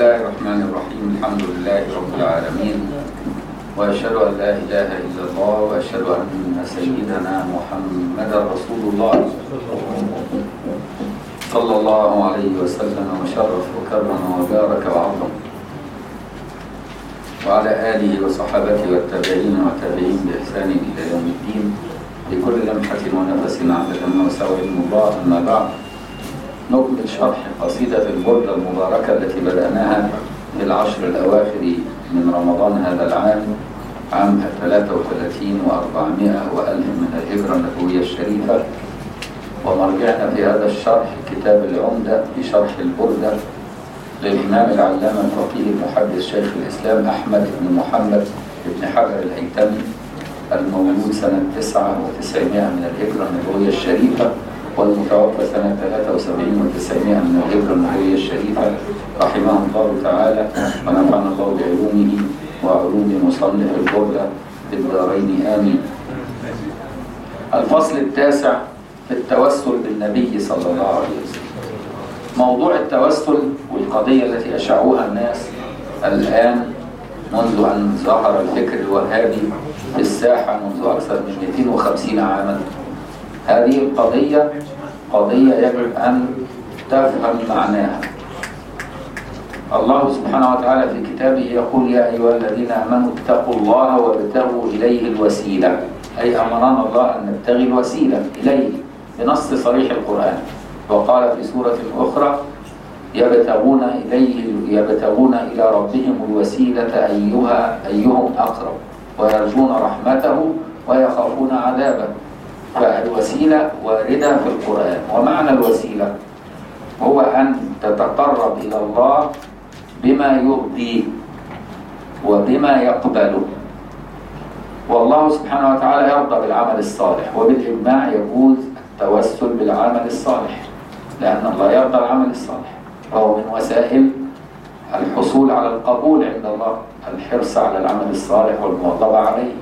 الله الرحمن الرحيم الحمد لله رب العالمين وأشهد أن لا إله إلا الله وأشهد أن سيدنا محمدا رسول الله صلى الله عليه وسلم وشرف وكرم وبارك وعظم وعلى آله وصحابته والتابعين والتابعين بإحسان إلى يوم الدين بكل لمحة ونفس عدد ما وسع علم الله أما بعد نكمل شرح قصيدة البردة المباركة التي بدأناها في العشر الأواخر من رمضان هذا العام عام 33 و400 وألف من الهجرة النبوية الشريفة ومرجعنا في هذا الشرح كتاب العمدة بشرح البردة للإمام العلامة الفقيه المحدث شيخ الإسلام أحمد بن محمد بن حجر الهيثمي المولود سنة 99 من الهجرة النبوية الشريفة والمتوفى سنة 73 و900 من الهجرة النبوية الشريفة رحمه الله تعالى ونفعنا الله بعلومه وعلوم مصنف البردة في الدارين آمين. الفصل التاسع في التوسل بالنبي صلى الله عليه وسلم. موضوع التوسل والقضية التي أشاعوها الناس الآن منذ أن ظهر الفكر الوهابي في الساحة منذ أكثر من 250 عاما هذه القضية قضية يجب أن تفهم معناها الله سبحانه وتعالى في كتابه يقول يا أيها الذين آمنوا اتقوا الله وابتغوا إليه الوسيلة أي أمرنا الله أن نبتغي الوسيلة إليه بنص صريح القرآن وقال في سورة أخرى يبتغون إليه يبتغون إلى ربهم الوسيلة أيها أيهم أقرب ويرجون رحمته ويخافون عذابه فالوسيلة واردة في القرآن ومعنى الوسيلة هو أن تتقرب إلى الله بما يرضيه وبما يقبله والله سبحانه وتعالى يرضى بالعمل الصالح وبالإجماع يجوز التوسل بالعمل الصالح لأن الله يرضى العمل الصالح وهو من وسائل الحصول على القبول عند الله الحرص على العمل الصالح والمواظبة عليه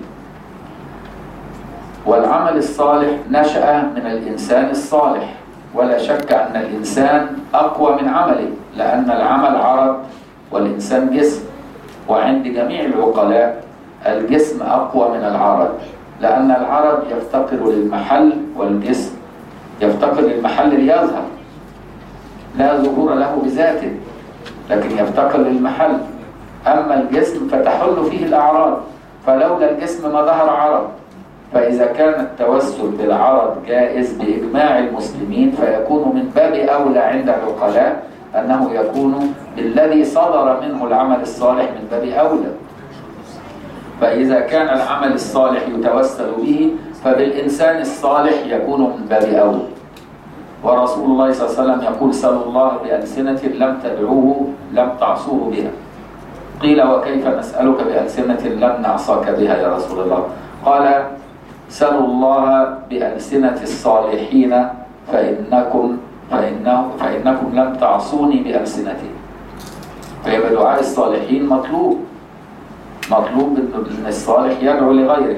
والعمل الصالح نشأ من الإنسان الصالح ولا شك أن الإنسان أقوى من عمله لأن العمل عرض والإنسان جسم وعند جميع العقلاء الجسم أقوى من العرض لأن العرض يفتقر للمحل والجسم يفتقر للمحل ليظهر لا ظهور له بذاته لكن يفتقر للمحل أما الجسم فتحل فيه الأعراض فلولا الجسم ما ظهر عرض فإذا كان التوسل بالعرض جائز بإجماع المسلمين فيكون من باب أولى عند العقلاء أنه يكون بالذي صدر منه العمل الصالح من باب أولى فإذا كان العمل الصالح يتوسل به فبالإنسان الصالح يكون من باب أولى ورسول الله صلى الله عليه وسلم يقول سلوا الله بألسنة لم تدعوه لم تعصوه بها قيل وكيف نسألك بألسنة لم نعصاك بها يا رسول الله قال سلوا الله بألسنة الصالحين فإنكم فإنه فإنكم لم تعصوني بألسنتي فيبقى دعاء الصالحين مطلوب مطلوب ان الصالح يدعو لغيره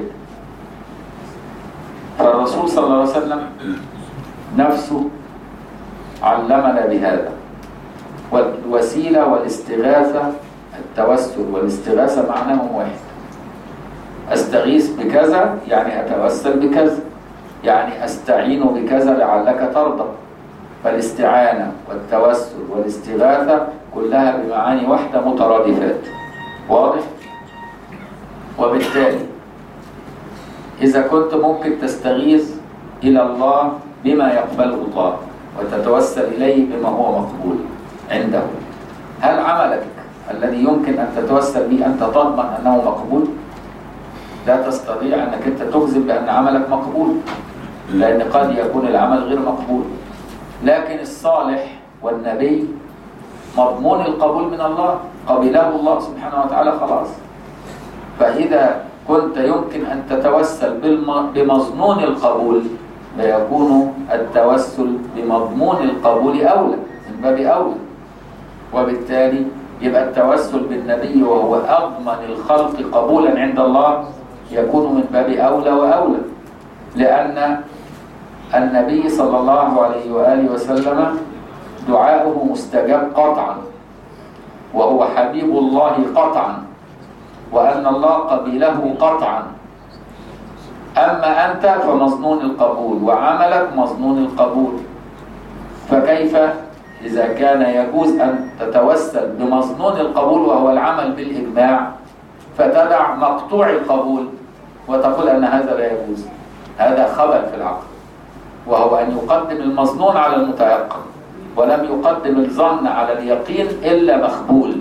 فالرسول صلى الله عليه وسلم نفسه علمنا بهذا والوسيله والاستغاثه التوسل والاستغاثه معناهم واحد استغيث بكذا يعني اتوسل بكذا يعني استعين بكذا لعلك ترضى فالاستعانه والتوسل والاستغاثه كلها بمعاني واحده مترادفات واضح وبالتالي إذا كنت ممكن تستغيث إلى الله بما يقبله الله وتتوسل إليه بما هو مقبول عنده هل عملك الذي يمكن أن تتوسل به أنت تضمن أنه مقبول؟ لا تستطيع أنك أنت تجزم بأن عملك مقبول لأن قد يكون العمل غير مقبول لكن الصالح والنبي مضمون القبول من الله قبله الله سبحانه وتعالى خلاص فإذا كنت يمكن أن تتوسل بمظنون القبول فيكون التوسل بمضمون القبول أولى من باب أولى وبالتالي يبقى التوسل بالنبي وهو أضمن الخلق قبولا عند الله يكون من باب أولى وأولى لأن النبي صلى الله عليه وآله وسلم دعاؤه مستجاب قطعا وهو حبيب الله قطعا وأن الله قبيله قطعا أما أنت فمظنون القبول وعملك مظنون القبول فكيف إذا كان يجوز أن تتوسل بمظنون القبول وهو العمل بالإجماع فتدع مقطوع القبول وتقول أن هذا لا يجوز هذا خبل في العقل وهو أن يقدم المظنون على المتيقن ولم يقدم الظن على اليقين إلا مخبول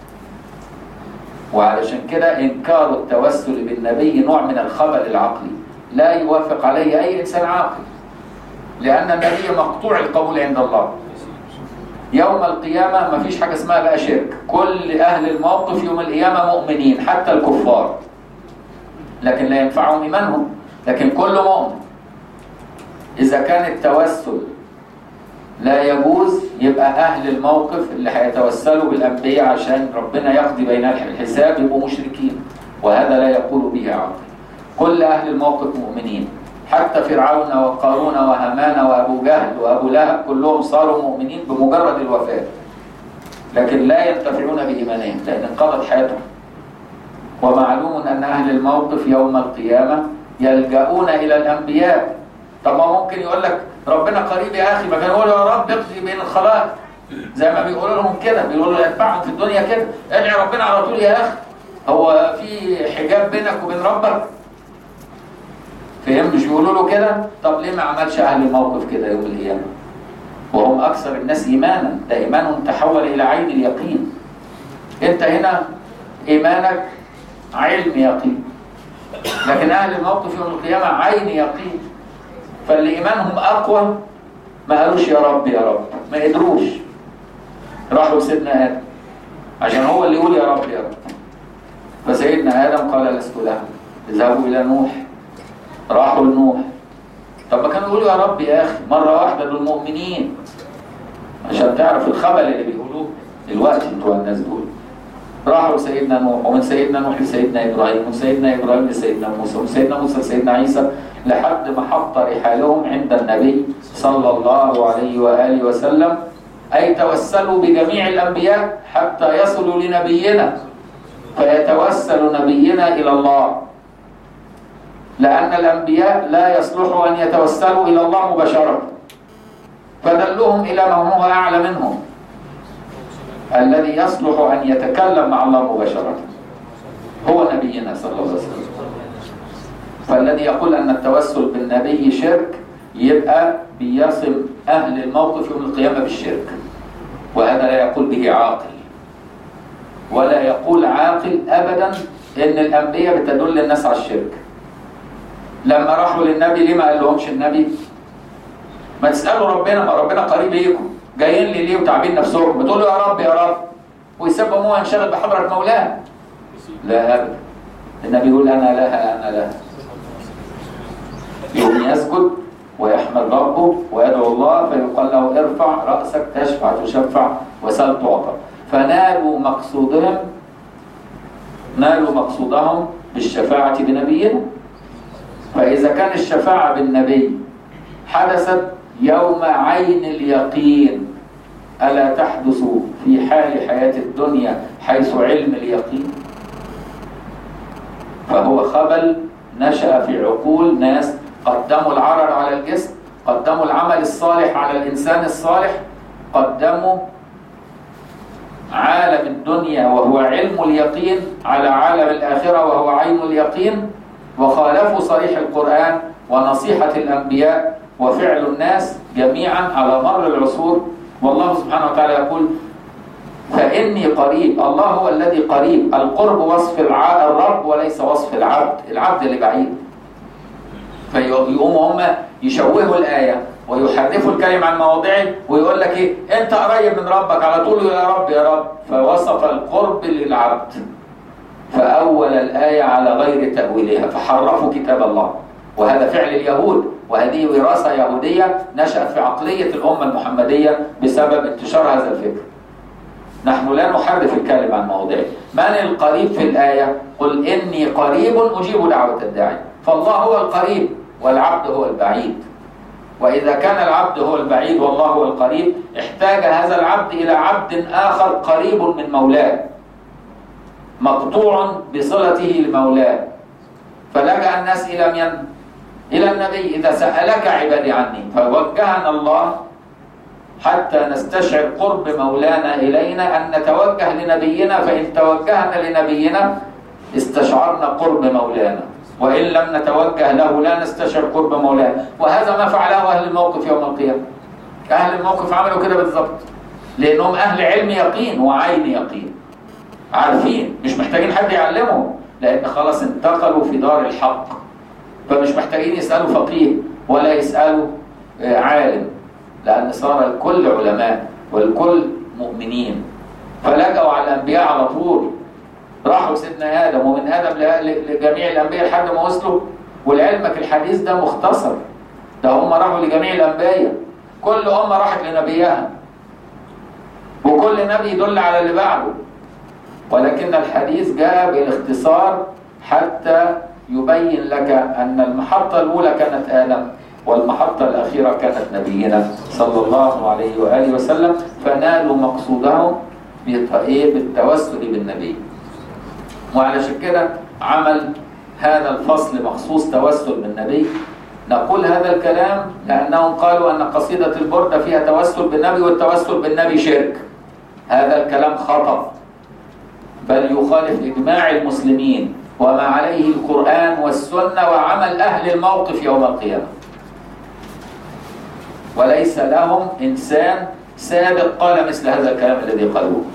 وعلشان كده إنكار التوسل بالنبي نوع من الخبل العقلي لا يوافق عليه أي إنسان عاقل لأن النبي مقطوع القبول عند الله يوم القيامة ما فيش حاجة اسمها بقى شرك كل أهل الموقف يوم القيامة مؤمنين حتى الكفار لكن لا ينفعهم إيمانهم لكن كل مؤمن إذا كان التوسل لا يجوز يبقى أهل الموقف اللي هيتوسلوا بالأنبياء عشان ربنا يقضي بين الحساب يبقوا مشركين وهذا لا يقول به عاقل كل أهل الموقف مؤمنين حتى فرعون وقارون وهامان وأبو جهل وأبو لهب كلهم صاروا مؤمنين بمجرد الوفاة لكن لا ينتفعون بإيمانهم لأن انقضت حياتهم ومعلوم أن أهل الموقف يوم القيامة يلجؤون إلى الأنبياء طب ما ممكن يقول لك ربنا قريب يا أخي ما كان يقول يا رب اقضي بين الخلائق زي ما بيقولوا لهم كده بيقولوا له اتبعهم في الدنيا كده ادعي ربنا على طول يا أخي هو في حجاب بينك وبين ربك فهم مش بيقولوا له كده طب ليه ما عملش أهل الموقف كده يوم القيامة وهم أكثر الناس إيمانا ده إيمانهم تحول إلى عين اليقين أنت هنا إيمانك علم يقين لكن أهل الموقف يوم القيامة عين يقين فاللي إيمانهم أقوى ما قالوش يا رب يا رب ما قدروش راحوا لسيدنا آدم عشان هو اللي يقول يا رب يا رب فسيدنا آدم قال لست له اذهبوا إلى نوح راحوا لنوح طب ما كانوا يقولوا يا رب يا أخي مرة واحدة دول مؤمنين عشان تعرف الخبل اللي بيقولوه دلوقتي بتوع الناس دول راحوا لسيدنا نوح ومن سيدنا نوح لسيدنا ابراهيم ومن سيدنا ابراهيم لسيدنا موسى ومن سيدنا موسى لسيدنا عيسى لحد ما حط رحالهم عند النبي صلى الله عليه واله وسلم اي توسلوا بجميع الانبياء حتى يصلوا لنبينا فيتوسل نبينا الى الله لان الانبياء لا يصلح ان يتوسلوا الى الله مباشره فدلهم الى من هو اعلى منهم الذي يصلح أن يتكلم مع الله مباشرة هو نبينا صلى الله عليه وسلم فالذي يقول أن التوسل بالنبي شرك يبقى بيصم أهل الموقف يوم القيامة بالشرك وهذا لا يقول به عاقل ولا يقول عاقل أبدا إن الأنبياء بتدل الناس على الشرك لما راحوا للنبي ليه ما قال لهمش النبي ما تسألوا ربنا ما ربنا قريب ليكم جايين لي ليه وتعبين نفسهم بتقولوا يا رب يا رب ويسبب هو ينشغل بحضرة مولاه لا أبدا النبي يقول أنا لها أنا لها يوم يسجد ويحمد ربه ويدعو الله فيقال له ارفع رأسك تشفع تشفع وسل تعطى فنالوا مقصودهم نالوا مقصودهم بالشفاعة بنبينا فإذا كان الشفاعة بالنبي حدثت يوم عين اليقين ألا تحدث في حال حياة الدنيا حيث علم اليقين فهو خبل نشأ في عقول ناس قدموا العرض على الجسم قدموا العمل الصالح على الإنسان الصالح قدموا عالم الدنيا وهو علم اليقين على عالم الآخرة وهو عين اليقين وخالفوا صريح القرآن ونصيحة الأنبياء وفعل الناس جميعا على مر العصور والله سبحانه وتعالى يقول فإني قريب الله هو الذي قريب القرب وصف الع... الرب وليس وصف العبد العبد اللي بعيد فيقوموا هم يشوهوا الآية ويحرفوا الكلمة عن مواضعه ويقول لك ايه انت قريب من ربك على طول يا رب يا رب فوصف القرب للعبد فأول الآية على غير تأويلها فحرفوا كتاب الله وهذا فعل اليهود وهذه وراثة يهودية نشأت في عقلية الأمة المحمدية بسبب انتشار هذا الفكر نحن لا نحرف الكلمة عن مواضعه من القريب في الآية قل إني قريب أجيب دعوة الداعي فالله هو القريب والعبد هو البعيد وإذا كان العبد هو البعيد والله هو القريب احتاج هذا العبد إلى عبد آخر قريب من مولاه مقطوع بصلته لمولاه فلجأ الناس إلى من؟ إلى النبي إذا سألك عبادي عني فوجهنا الله حتى نستشعر قرب مولانا إلينا أن نتوجه لنبينا فإن توجهنا لنبينا استشعرنا قرب مولانا وإن لم نتوجه له لا نستشعر قرب مولانا وهذا ما فعله أهل الموقف يوم القيامة أهل الموقف عملوا كده بالضبط لأنهم أهل علم يقين وعين يقين عارفين مش محتاجين حد يعلمهم لأن خلاص انتقلوا في دار الحق فمش محتاجين يسألوا فقيه ولا يسألوا عالم لأن صار الكل علماء والكل مؤمنين فلجأوا على الأنبياء على طول راحوا سيدنا آدم ومن آدم لجميع الأنبياء لحد ما وصلوا ولعلمك الحديث ده مختصر ده هم راحوا لجميع الأنبياء كل أمة راحت لنبيها وكل نبي يدل على اللي بعده ولكن الحديث جاء بالاختصار حتى يبين لك أن المحطة الأولى كانت آدم والمحطة الأخيرة كانت نبينا صلى الله عليه وآله وسلم فنالوا مقصودهم بالتوسل بالنبي وعلشان كده عمل هذا الفصل مخصوص توسل بالنبي نقول هذا الكلام لأنهم قالوا أن قصيدة البردة فيها توسل بالنبي والتوسل بالنبي شرك هذا الكلام خطأ بل يخالف إجماع المسلمين وما عليه القرآن والسنة وعمل أهل الموقف يوم القيامة وليس لهم إنسان سابق قال مثل هذا الكلام الذي قالوه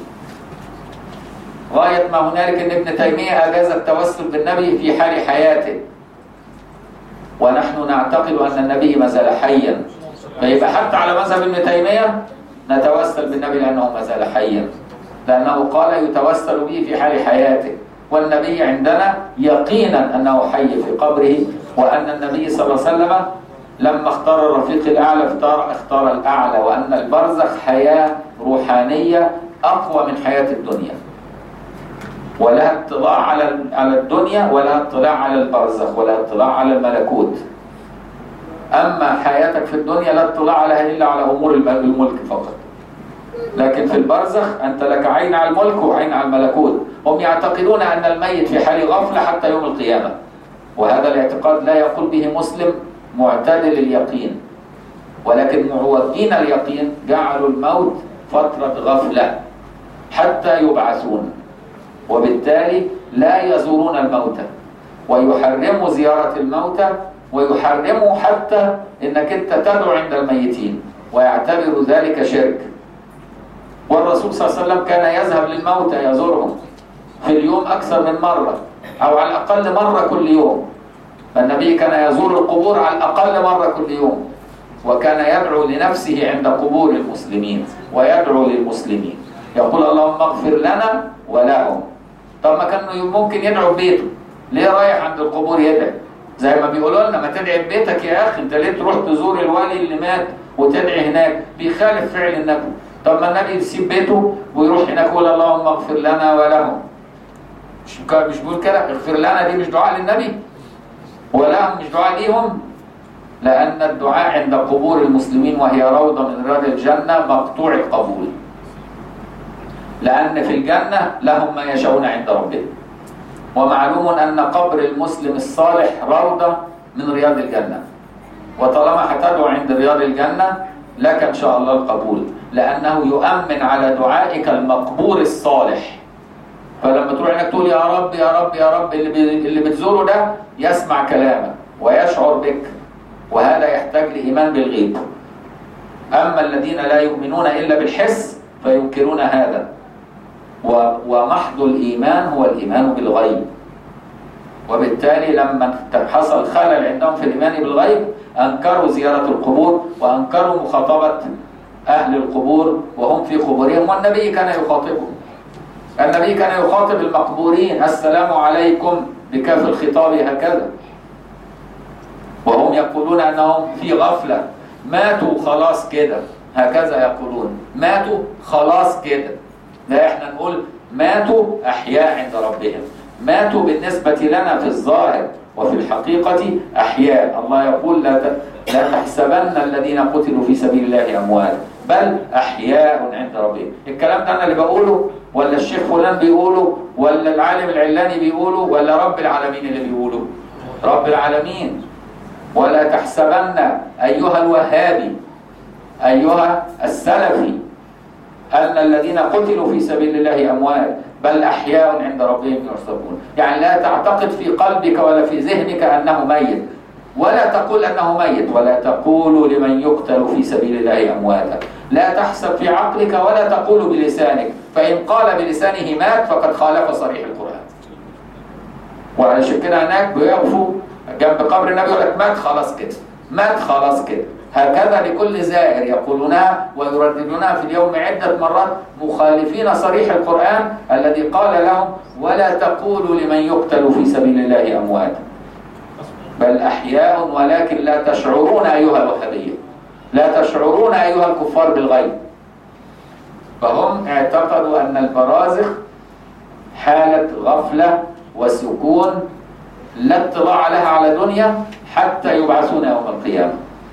غاية ما هنالك أن ابن تيمية أجاز التوسل بالنبي في حال حياته ونحن نعتقد أن النبي ما زال حيا فيبقى حتى على مذهب ابن تيمية نتوسل بالنبي لأنه ما زال حيا لأنه قال يتوسل به في حال حياته والنبي عندنا يقينا أنه حي في قبره وأن النبي صلى الله عليه وسلم لما اختار الرفيق الأعلى اختار, اختار الأعلى وأن البرزخ حياة روحانية أقوى من حياة الدنيا ولها اطلاع على على الدنيا ولا اطلاع على البرزخ ولا اطلاع على الملكوت أما حياتك في الدنيا لا اطلاع لها إلا على أمور الملك فقط لكن في البرزخ أنت لك عين على الملك وعين على الملكوت هم يعتقدون أن الميت في حال غفلة حتى يوم القيامة وهذا الاعتقاد لا يقول به مسلم معتدل اليقين ولكن معوجين اليقين جعلوا الموت فترة غفلة حتى يبعثون وبالتالي لا يزورون الموتى ويحرموا زيارة الموتى ويحرموا حتى انك انت تدعو عند الميتين ويعتبر ذلك شرك والرسول صلى الله عليه وسلم كان يذهب للموتى يزورهم في اليوم أكثر من مرة أو على الأقل مرة كل يوم فالنبي كان يزور القبور على الأقل مرة كل يوم وكان يدعو لنفسه عند قبور المسلمين ويدعو للمسلمين يقول اللهم اغفر لنا ولهم طب ما كان ممكن يدعو ببيته ليه رايح عند القبور يدعي زي ما بيقولوا لنا ما تدعي ببيتك يا اخي انت ليه تروح تزور الولي اللي مات وتدعي هناك بيخالف فعل النبي طب ما النبي يسيب بيته ويروح هناك يقول اللهم اغفر لنا ولهم مش مش بيقول كده اغفر لنا دي مش دعاء للنبي ولهم مش دعاء ليهم لأن الدعاء عند قبور المسلمين وهي روضة من رياض الجنة مقطوع القبول لأن في الجنة لهم ما يشاءون عند ربهم ومعلوم أن قبر المسلم الصالح روضة من رياض الجنة وطالما هتدعو عند رياض الجنة لك إن شاء الله القبول لأنه يؤمن على دعائك المقبور الصالح فلما تروح هناك تقول يا رب يا رب يا رب اللي, بي اللي بتزوره ده يسمع كلامك ويشعر بك وهذا يحتاج لإيمان بالغيب أما الذين لا يؤمنون إلا بالحس فينكرون هذا ومحض الإيمان هو الإيمان بالغيب وبالتالي لما حصل خلل عندهم في الإيمان بالغيب أنكروا زيارة القبور وأنكروا مخاطبة أهل القبور وهم في قبورهم والنبي كان يخاطبهم النبي كان يخاطب المقبورين السلام عليكم بكاف الخطاب هكذا وهم يقولون أنهم في غفلة ماتوا خلاص كده هكذا يقولون ماتوا خلاص كده لا احنا نقول ماتوا أحياء عند ربهم ماتوا بالنسبة لنا في الظاهر وفي الحقيقة أحياء الله يقول لا لا تحسبن الذين قتلوا في سبيل الله أموات بل أحياء عند ربهم الكلام ده أنا اللي بقوله ولا الشيخ فلان بيقوله ولا العالم العلاني بيقوله ولا رب العالمين اللي بيقوله رب العالمين ولا تحسبن أيها الوهابي أيها السلفي أن الذين قتلوا في سبيل الله أموات بل أحياء عند ربهم يرزقون يعني لا تعتقد في قلبك ولا في ذهنك أنه ميت ولا تقول أنه ميت ولا تقول لمن يقتل في سبيل الله أمواتا لا تحسب في عقلك ولا تقول بلسانك فإن قال بلسانه مات فقد خالف صريح القرآن وعلشان كده هناك بيقفوا جنب قبر النبي يقول لك مات خلاص كده مات خلاص كده هكذا لكل زائر يقولونها ويرددونها في اليوم عدة مرات مخالفين صريح القرآن الذي قال لهم ولا تقولوا لمن يقتل في سبيل الله أمواتا بل أحياء ولكن لا تشعرون أيها الوهابية لا تشعرون أيها الكفار بالغيب فهم اعتقدوا أن البرازخ حالة غفلة وسكون لا اطلاع لها على دنيا حتى يبعثون يوم القيامة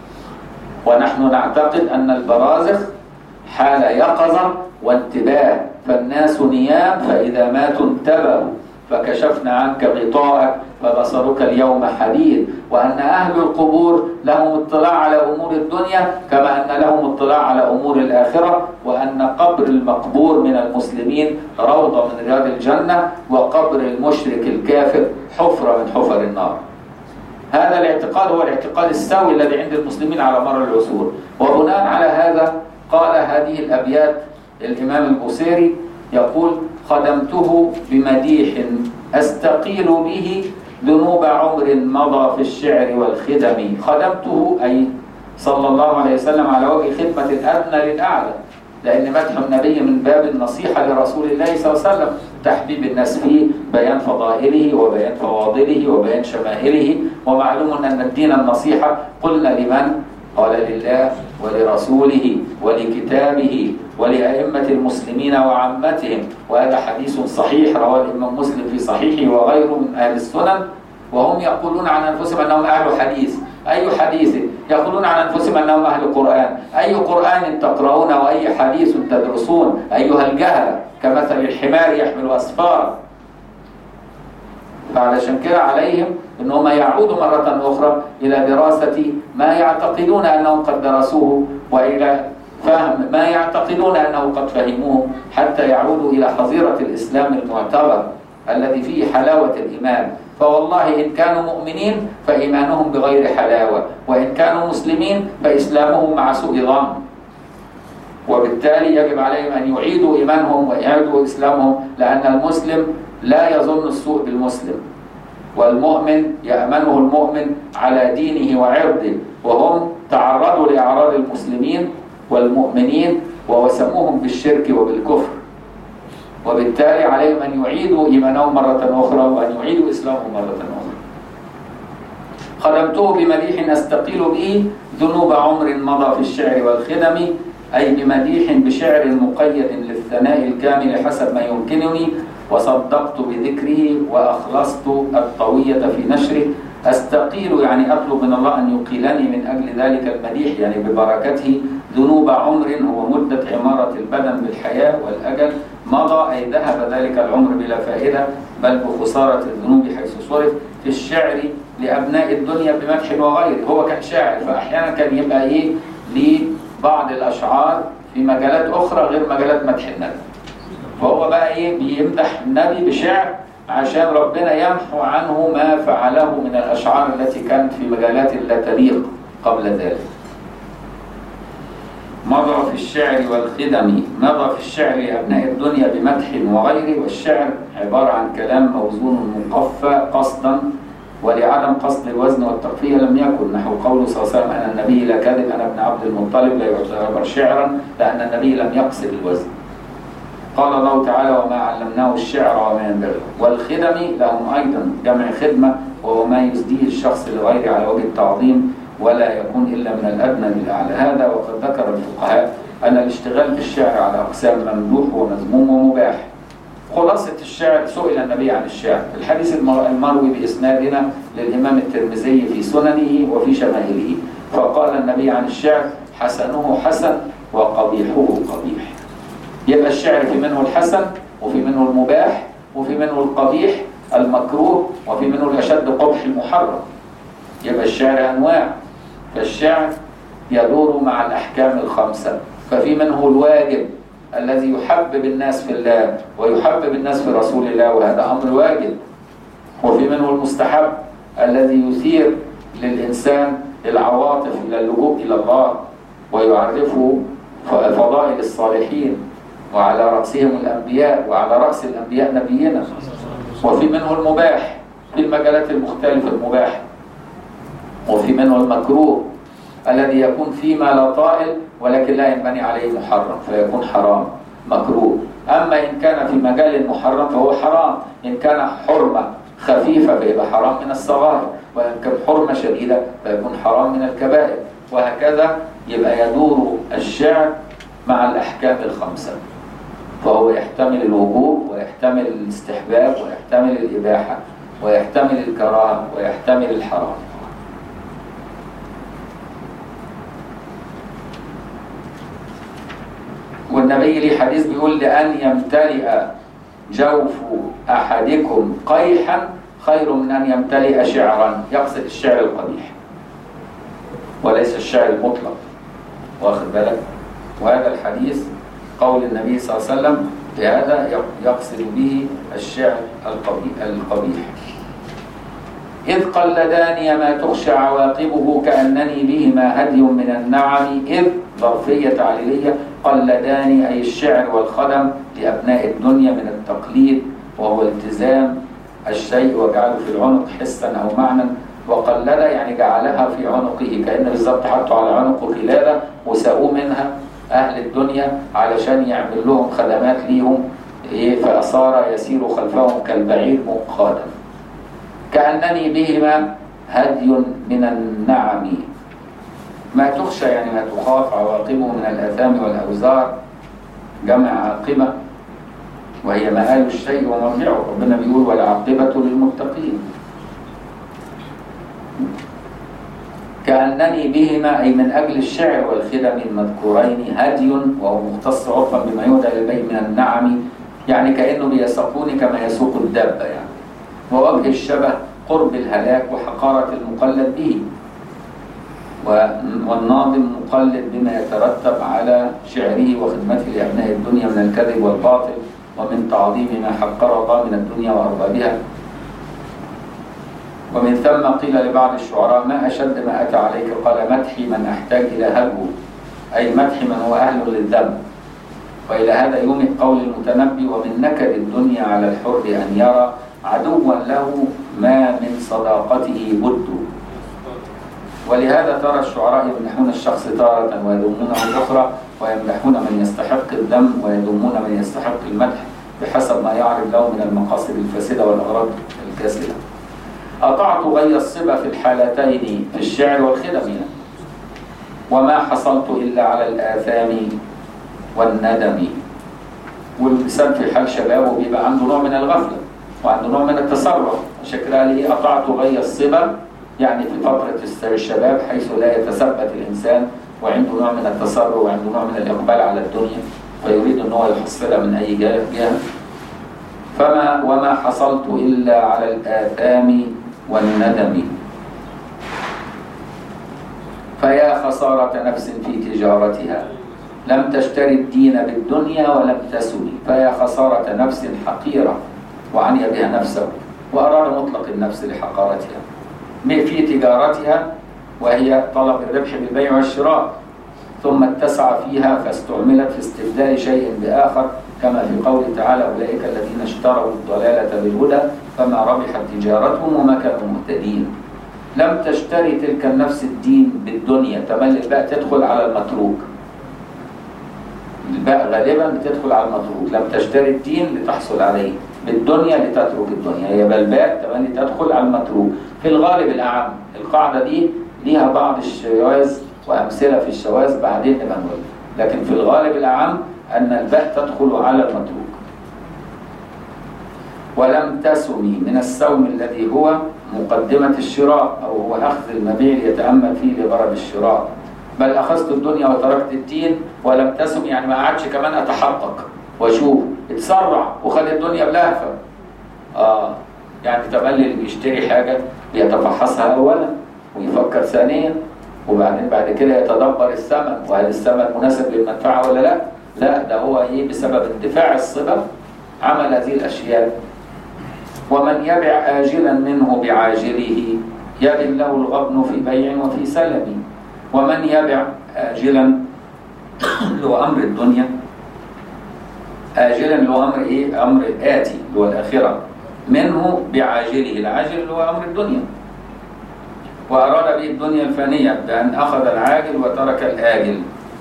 ونحن نعتقد أن البرازخ حال يقظة وانتباه فالناس نيام فإذا ماتوا انتبهوا فكشفنا عنك غطاءك فبصرك اليوم حديد وأن أهل القبور لهم اطلاع على أمور الدنيا كما أن لهم اطلاع على أمور الآخرة وأن قبر المقبور من المسلمين روضة من رياض الجنة وقبر المشرك الكافر حفرة من حفر النار هذا الاعتقاد هو الاعتقاد السوي الذي عند المسلمين على مر العصور وبناء على هذا قال هذه الأبيات الإمام البوسيري يقول خدمته بمديح أستقيل به ذنوب عمر مضى في الشعر والخدم خدمته أي صلى الله عليه وسلم على وجه خدمة الأدنى للأعلى لأن مدح النبي من باب النصيحة لرسول الله صلى الله عليه وسلم تحبيب الناس فيه بيان فضائله وبيان فواضله وبيان شمائله ومعلوم أن الدين النصيحة قلنا لمن؟ قال لله ولرسوله ولكتابه ولأئمة المسلمين وعامتهم وهذا حديث صحيح رواه الإمام مسلم في صحيحه وغيره من أهل السنن وهم يقولون عن أنفسهم أنهم أهل حديث أي حديث يقولون عن أنفسهم أنهم أهل قرآن أي قرآن تقرؤون وأي حديث تدرسون أيها الجهل كمثل الحمار يحمل أسفارا فعلشان كده عليهم أنهم يعودوا مرة أخرى إلى دراسة ما يعتقدون أنهم قد درسوه وإلى فهم ما يعتقدون أنه قد فهموه حتى يعودوا إلى حظيرة الإسلام المعتبر الذي فيه حلاوة الإيمان فوالله إن كانوا مؤمنين فإيمانهم بغير حلاوة وإن كانوا مسلمين فإسلامهم مع سوء ظن وبالتالي يجب عليهم أن يعيدوا إيمانهم ويعيدوا إسلامهم لأن المسلم لا يظن السوء بالمسلم والمؤمن يأمنه المؤمن على دينه وعرضه وهم تعرضوا لأعراض المسلمين والمؤمنين ووسموهم بالشرك وبالكفر وبالتالي عليهم أن يعيدوا إيمانهم مرة أخرى وأن يعيدوا إسلامهم مرة أخرى خدمته بمديح أستقيل به ذنوب عمر مضى في الشعر والخدم أي بمديح بشعر مقيد للثناء الكامل حسب ما يمكنني وصدقت بذكره وأخلصت الطوية في نشره أستقيل يعني أطلب من الله أن يقيلني من أجل ذلك المديح يعني ببركته ذنوب عمر هو مدة عمارة البدن بالحياة والأجل مضى أي ذهب ذلك العمر بلا فائدة بل بخسارة الذنوب حيث صرف في الشعر لأبناء الدنيا بمدح وغيره هو كان شاعر فأحيانا كان يبقى إيه لبعض الأشعار في مجالات أخرى غير مجالات مدح النبي فهو بقى إيه بيمدح النبي بشعر عشان ربنا يمحو عنه ما فعله من الأشعار التي كانت في مجالات لا تليق قبل ذلك مضى في الشعر والخدم مضى في الشعر لأبناء الدنيا بمدح وغيره والشعر عبارة عن كلام موزون مقفى قصدا ولعدم قصد الوزن والتقفية لم يكن نحو قوله صلى الله عليه وسلم أن النبي لا كذب أنا ابن عبد المطلب لا يعتبر شعرا لأن النبي لم يقصد الوزن قال الله تعالى وما علمناه الشعر وما ينبغي والخدم لهم أيضا جمع خدمة وهو ما يسديه الشخص لغيره على وجه التعظيم ولا يكون إلا من الأدنى للأعلى هذا وقد ذكر الفقهاء أن الاشتغال بالشعر على أقسام ممدوح ومذموم ومباح خلاصة الشعر سئل النبي عن الشعر الحديث المر- المروي بإسنادنا للإمام الترمذي في سننه وفي شمائله فقال النبي عن الشعر حسنه حسن وقبيحه قبيح يبقى الشعر في منه الحسن وفي منه المباح وفي منه القبيح المكروه وفي منه الأشد قبح المحرم يبقى الشعر أنواع فالشعر يدور مع الأحكام الخمسة ففي منه الواجب الذي يحبب الناس في الله ويحبب الناس في رسول الله وهذا أمر واجب وفي منه المستحب الذي يثير للإنسان العواطف إلى اللجوء إلى الله ويعرفه ف- فضائل الصالحين وعلى رأسهم الأنبياء وعلى رأس الأنبياء نبينا وفي منه المباح في المجالات المختلفة المباح وفي منه المكروه الذي يكون فيما لا طائل ولكن لا ينبني عليه محرم فيكون حرام مكروه أما إن كان في مجال محرم فهو حرام إن كان حرمة خفيفة فيبقى حرام من الصغائر وإن كان حرمة شديدة فيكون حرام من الكبائر وهكذا يبقى يدور الشعر مع الأحكام الخمسة فهو يحتمل الوجوب ويحتمل الاستحباب ويحتمل الإباحة ويحتمل الكراهة ويحتمل الحرام والنبي ليه حديث بيقول لأن يمتلئ جوف أحدكم قيحا خير من أن يمتلئ شعرا يقصد الشعر القبيح وليس الشعر المطلق واخد بالك وهذا الحديث قول النبي صلى الله عليه وسلم بهذا يقصد به الشعر القبيح, القبيح إذ قلداني ما تخشى عواقبه كأنني بهما هدي من النعم إذ ظرفية تعليلية قلداني أي الشعر والخدم لأبناء الدنيا من التقليد وهو التزام الشيء وجعله في العنق حسا أو معنى وقلد يعني جعلها في عنقه كأن بالظبط حطوا على عنقه قلادة وساقوه منها أهل الدنيا علشان يعمل لهم خدمات ليهم إيه فأصار يسير خلفهم كالبعير منقادا كأنني بهما هدي من النعم ما تخشى يعني ما تخاف عواقبه من الآثام والأوزار جمع عاقبة وهي مآل الشيء ومرجعه ربنا بيقول والعاقبة للمتقين كأنني بهما أي من أجل الشعر والخدم المذكورين هدي وهو مختص عرفا بما يهدى إليه من النعم يعني كأنه بيسوقوني كما يسوق الدابة يعني ووجه الشبه قرب الهلاك وحقارة المقلد به والناظم مقلد بما يترتب على شعره وخدمته لأبناء الدنيا من الكذب والباطل ومن تعظيم ما حقر الله من الدنيا وأربابها ومن ثم قيل لبعض الشعراء ما أشد ما أتى عليك قال مدحي من أحتاج إلى هجو أي مدح من هو أهل للذنب وإلى هذا يومئ قول المتنبي ومن نكد الدنيا على الحر أن يرى عدوا له ما من صداقته بد ولهذا ترى الشعراء يمدحون الشخص تارة ويذمونه أخرى ويمدحون من يستحق الذم ويذمون من يستحق المدح بحسب ما يعرض له من المقاصد الفاسدة والأغراض الكاسدة أطعت غي الصبا في الحالتين في الشعر والخدم وما حصلت إلا على الآثام والندم والإنسان في حال شبابه بيبقى عنده نوع من الغفلة وعنده نوع من التسرع عشان كده قال ايه أطعت غي الصبا يعني في فترة الشباب حيث لا يتثبت الإنسان وعنده نوع من التسرع وعنده نوع من الإقبال على الدنيا ويريد أن هو يحصلها من أي جهة فما وما حصلت إلا على الآثام والندم فيا خسارة نفس في تجارتها لم تشتري الدين بالدنيا ولم تسني فيا خسارة نفس حقيرة وعني بها نفسه وأراد مطلق النفس لحقارتها في تجارتها وهي طلب الربح بالبيع والشراء ثم اتسع فيها فاستعملت في استبدال شيء بآخر كما في قوله تعالى أولئك الذين اشتروا الضلالة بالهدى فما ربحت تجارتهم وما كانوا مهتدين لم تشتري تلك النفس الدين بالدنيا تملي الباء تدخل على المتروك الباء غالبا بتدخل على المتروك لم تشتري الدين لتحصل عليه بالدنيا لتترك الدنيا هي بالباء تملي تدخل على المتروك في الغالب الأعم القاعدة دي ليها بعض الشواذ وأمثلة في الشواذ بعدين نبقى نقول لكن في الغالب الأعم أن الباء تدخل على المتروك ولم تسمي من السوم الذي هو مقدمة الشراء أو هو أخذ المبيع ليتأمل فيه لغرض الشراء بل أخذت الدنيا وتركت الدين ولم تسم يعني ما قعدش كمان أتحقق وأشوف اتسرع وخد الدنيا بلهفة آه يعني تملي اللي بيشتري حاجة بيتفحصها أولا ويفكر ثانيا وبعدين بعد كده يتدبر الثمن وهل الثمن مناسب للمنفعة ولا لا لا ده هو ايه بسبب اندفاع الصبا عمل هذه الاشياء ومن يبع آجلا منه بعاجله يبن له الغبن في بيع وفي سلم ومن يبع آجلا اللي هو أمر الدنيا آجلا اللي هو أمر إيه؟ أمر الآتي اللي هو الآخرة منه بعاجله العاجل اللي هو أمر الدنيا وأراد به الدنيا الفانية بأن أخذ العاجل وترك الآجل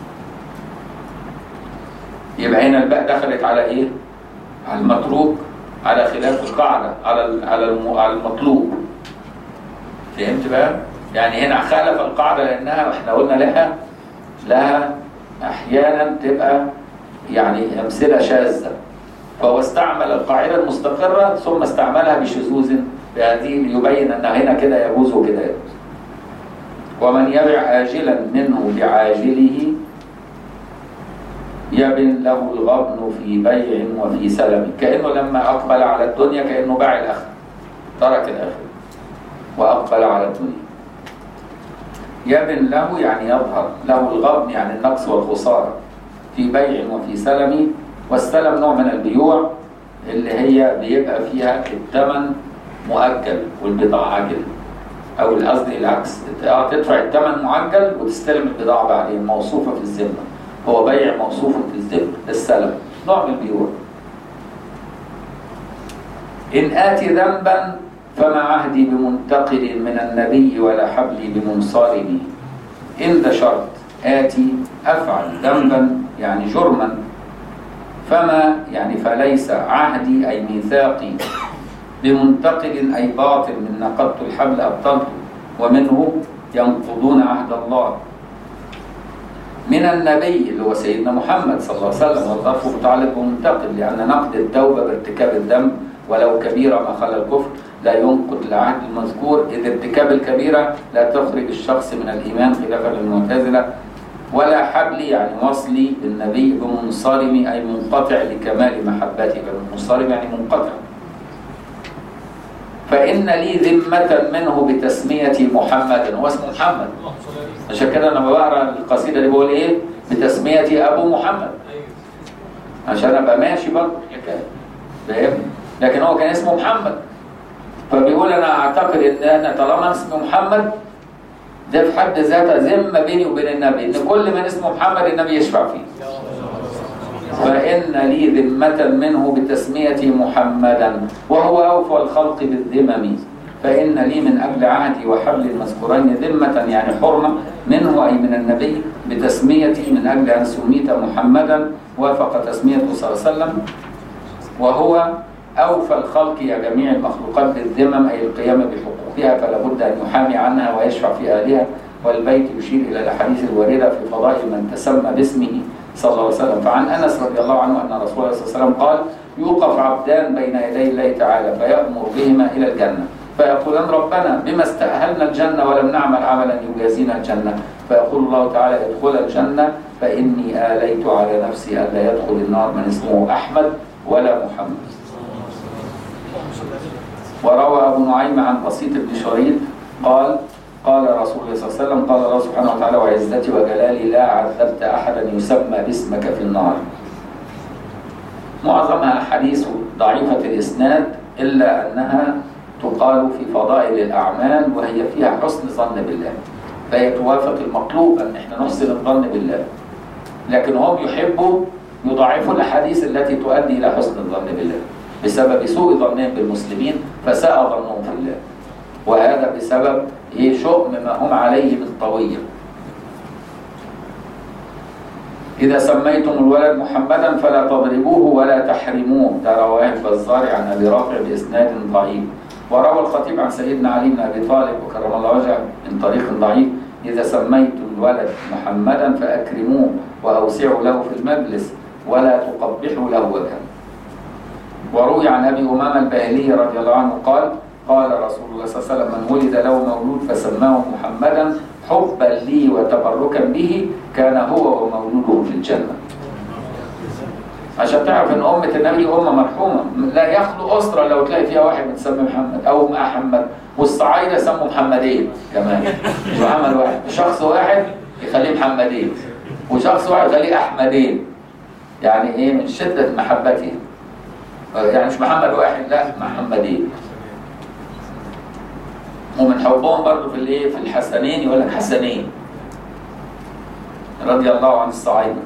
يبقى هنا الباء دخلت على إيه؟ على المتروك على خلاف القاعدة على ال- على الم- على المطلوب فهمت بقى؟ يعني هنا خالف القاعدة لأنها احنا قلنا لها لها أحيانا تبقى يعني أمثلة شاذة فهو استعمل القاعدة المستقرة ثم استعملها بشذوذ بهذه ليبين أن هنا كده يجوز وكده يجوز ومن يبع آجلا منه بعاجله يبن له الغبن في بيع وفي سلم كأنه لما أقبل على الدنيا كأنه باع الآخر ترك الآخر وأقبل على الدنيا يبن له يعني يظهر له الغبن يعني النقص والخسارة في بيع وفي سلم والسلم نوع من البيوع اللي هي بيبقى فيها الثمن مؤجل والبضاعة عاجلة أو قصدي العكس آه، تدفع الثمن معجل وتستلم البضاعة بعدين موصوفة في الذمة هو بيع موصوف في الذمة السلم نوع من البيوع إن آتي ذنبا فما عهدي بمنتقل من النبي ولا حبلي بمنصرم إن ده شرط آتي أفعل ذنبا يعني جرما فما يعني فليس عهدي أي ميثاقي بمنتقل أي باطل من نقضت الحبل أبطلته ومنه ينقضون عهد الله من النبي اللي هو سيدنا محمد صلى الله عليه وسلم والظرف متعلق بمنتقل لأن نقد التوبة بارتكاب الذنب ولو كبيرة ما خلا الكفر لا ينقض العهد المذكور إذ ارتكاب الكبيرة لا تخرج الشخص من الإيمان خلافا للمعتزلة ولا حبلي يعني وصلي بالنبي بمنصرم أي منقطع لكمال محبته منصرم يعني منقطع فإن لي ذمة منه بتسمية محمد هو اسمه محمد اللهم صل عليه عشان كده انا بقرا القصيده دي بقول ايه بتسميتي ابو محمد ايوه عشان ابقى ماشي برضه الحكايه فاهمني لكن هو كان اسمه محمد فبيقول انا اعتقد ان انا طالما اسمي محمد ده في حد ذاتها ذمه بيني وبين النبي ان كل من اسمه محمد النبي يشفع فيه فإن لي ذمة منه بتسميتي محمدا وهو أوفى الخلق بالذمم فإن لي من أجل عهدي وحبل المذكورين ذمة يعني حرمة منه أي من النبي بتسميتي من أجل أن سميت محمدا وافق تسميته صلى الله عليه وسلم وهو أوفى الخلق يا جميع المخلوقات بالذمم أي القيام بحقوقها فلا بد أن يحامي عنها ويشفع في أهلها والبيت يشير إلى الأحاديث الواردة في فضائل من تسمى باسمه صلى الله عليه وسلم فعن أنس رضي الله عنه أن رسول الله صلى الله عليه وسلم قال يوقف عبدان بين يدي الله تعالى فيأمر بهما إلى الجنة فيقولان ربنا بما استأهلنا الجنة ولم نعمل عملا يجازينا الجنة فيقول الله تعالى ادخل الجنة فإني آليت على نفسي ألا يدخل النار من اسمه أحمد ولا محمد وروى أبو نعيم عن بسيط بن شريط قال قال رسول الله صلى الله عليه وسلم قال الله سبحانه وتعالى وعزتي وجلالي لا عذبت أحدا يسمى باسمك في النار معظمها أحاديث ضعيفة الإسناد إلا أنها تقال في فضائل الأعمال وهي فيها حسن ظن بالله فهي توافق المطلوب أن احنا نحسن الظن بالله لكن هم يحبوا يضاعفوا الأحاديث التي تؤدي إلى حسن الظن بالله بسبب سوء ظنهم بالمسلمين فساء ظنهم في الله وهذا بسبب ايه شؤم ما هم عليه من طويل إذا سميتم الولد محمدا فلا تضربوه ولا تحرموه ده رواه البزار عن أبي رافع بإسناد ضعيف وروى الخطيب عن سيدنا علي بن أبي طالب وكرم الله وجهه من طريق ضعيف إذا سميتم الولد محمدا فأكرموه وأوسعوا له في المجلس ولا تقبحوا له وجهه وروي عن ابي امامه الباهلي رضي الله عنه قال قال رسول الله صلى الله عليه وسلم من ولد له مولود فسماه محمدا حبا لي وتبركا به كان هو ومولوده في الجنه عشان تعرف ان امه النبي امه مرحومه لا يخلو اسره لو تلاقي فيها واحد متسمى محمد او محمد والصعايده سموا محمدين كمان مش محمد واحد شخص واحد يخليه محمدين وشخص واحد يخليه احمدين يعني ايه من شده محبتهم يعني مش محمد واحد لا محمدين ومن حبهم برضه في الايه في الحسنين يقول لك حسنين رضي الله عن الصعايده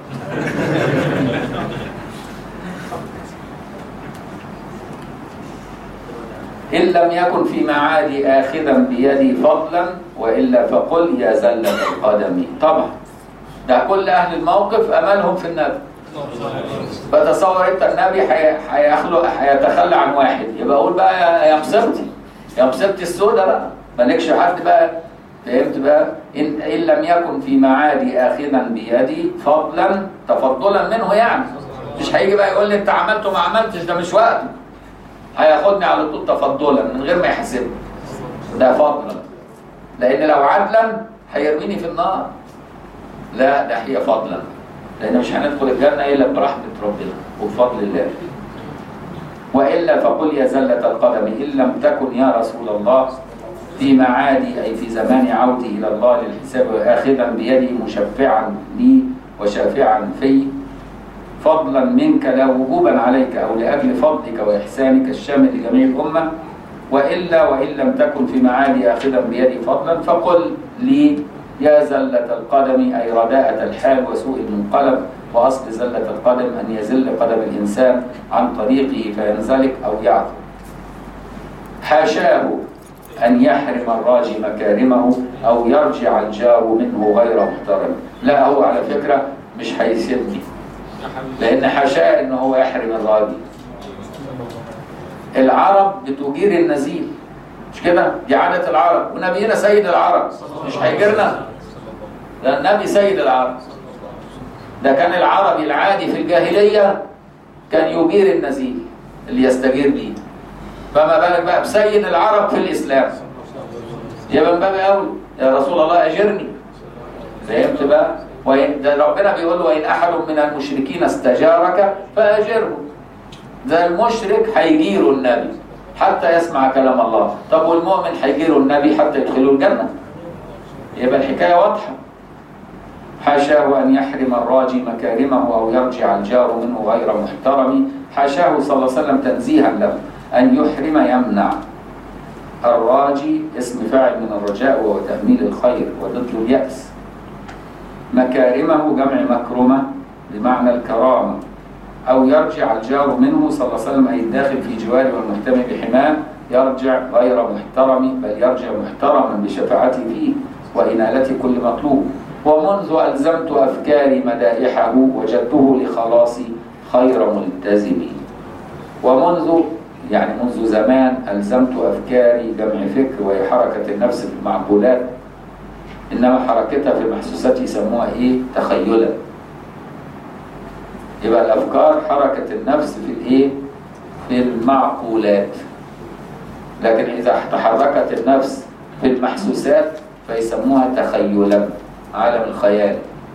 إن لم يكن في معادي آخذا بيدي فضلا وإلا فقل يا زلة القدم طبعا ده كل أهل الموقف أملهم في النبي فتصور أنت النبي حي- هيخلق هيتخلى عن واحد يبقى أقول بقى يا- يا مصيبتي يا مصيبتي السوداء بقى مالكش حد بقى فهمت بقى إن, إن لم يكن في معادي آخذا بيدي فضلا تفضلا منه يعني مش هيجي بقى يقول لي أنت عملت وما عملتش ده مش وقته هياخدني على طول تفضلا من غير ما يحاسبني ده فضلا لان لو عدلا هيرميني في النار لا ده هي فضلا لان مش هندخل الجنه الا برحمه ربنا وبفضل الله والا فقل يا زله القدم ان لم تكن يا رسول الله في معادي اي في زمان عودي الى الله للحساب واخذا بيدي مشفعا لي وشافعا في فضلا منك لا وجوبا عليك او لاجل فضلك واحسانك الشامل لجميع الامه والا وان لم تكن في معادي اخذا بيدي فضلا فقل لي يا زلة القدم اي رداءة الحال وسوء المنقلب واصل زلة القدم ان يزل قدم الانسان عن طريقه فينزلق او يعثر. حاشاه ان يحرم الراجي مكارمه او يرجع الجار منه غير محترم. لا هو على فكره مش هيسيبني لان حاشاه ان هو يحرم الراجي العرب بتجير النزيل مش كده دي عاده العرب ونبينا سيد العرب مش هيجرنا ده النبي سيد العرب ده كان العربي العادي في الجاهليه كان يجير النزيل اللي يستجير بيه فما بالك بقى بسيد العرب في الاسلام يبقى من باب اولى يا رسول الله اجرني فهمت بقى وإن ده ربنا بيقول وإن أحد من المشركين استجارك فأجره ده المشرك هيجيره النبي حتى يسمع كلام الله طب والمؤمن هيجيره النبي حتى يدخله الجنة يبقى الحكاية واضحة حاشاه أن يحرم الراجي مكارمه أو يرجع الجار منه غير محترم حاشاه صلى الله عليه وسلم تنزيها له أن يحرم يمنع الراجي اسم فاعل من الرجاء وهو تأميل الخير وضد اليأس مكارمه جمع مكرمة بمعنى الكرامة أو يرجع الجار منه صلى الله عليه وسلم أي الداخل في جواره والمهتم بحماه يرجع غير محترم بل يرجع محترما بشفاعته فيه وإنالة كل مطلوب ومنذ ألزمت أفكاري مدائحه وجدته لخلاصي خير ملتزم ومنذ يعني منذ زمان ألزمت أفكاري جمع فكر وهي حركة النفس في المعقولات إنما حركتها في المحسوسات يسموها إيه؟ تخيلا يبقى الأفكار حركة النفس في الإيه؟ في المعقولات لكن إذا تحركت النفس في المحسوسات فيسموها تخيلا عالم الخيال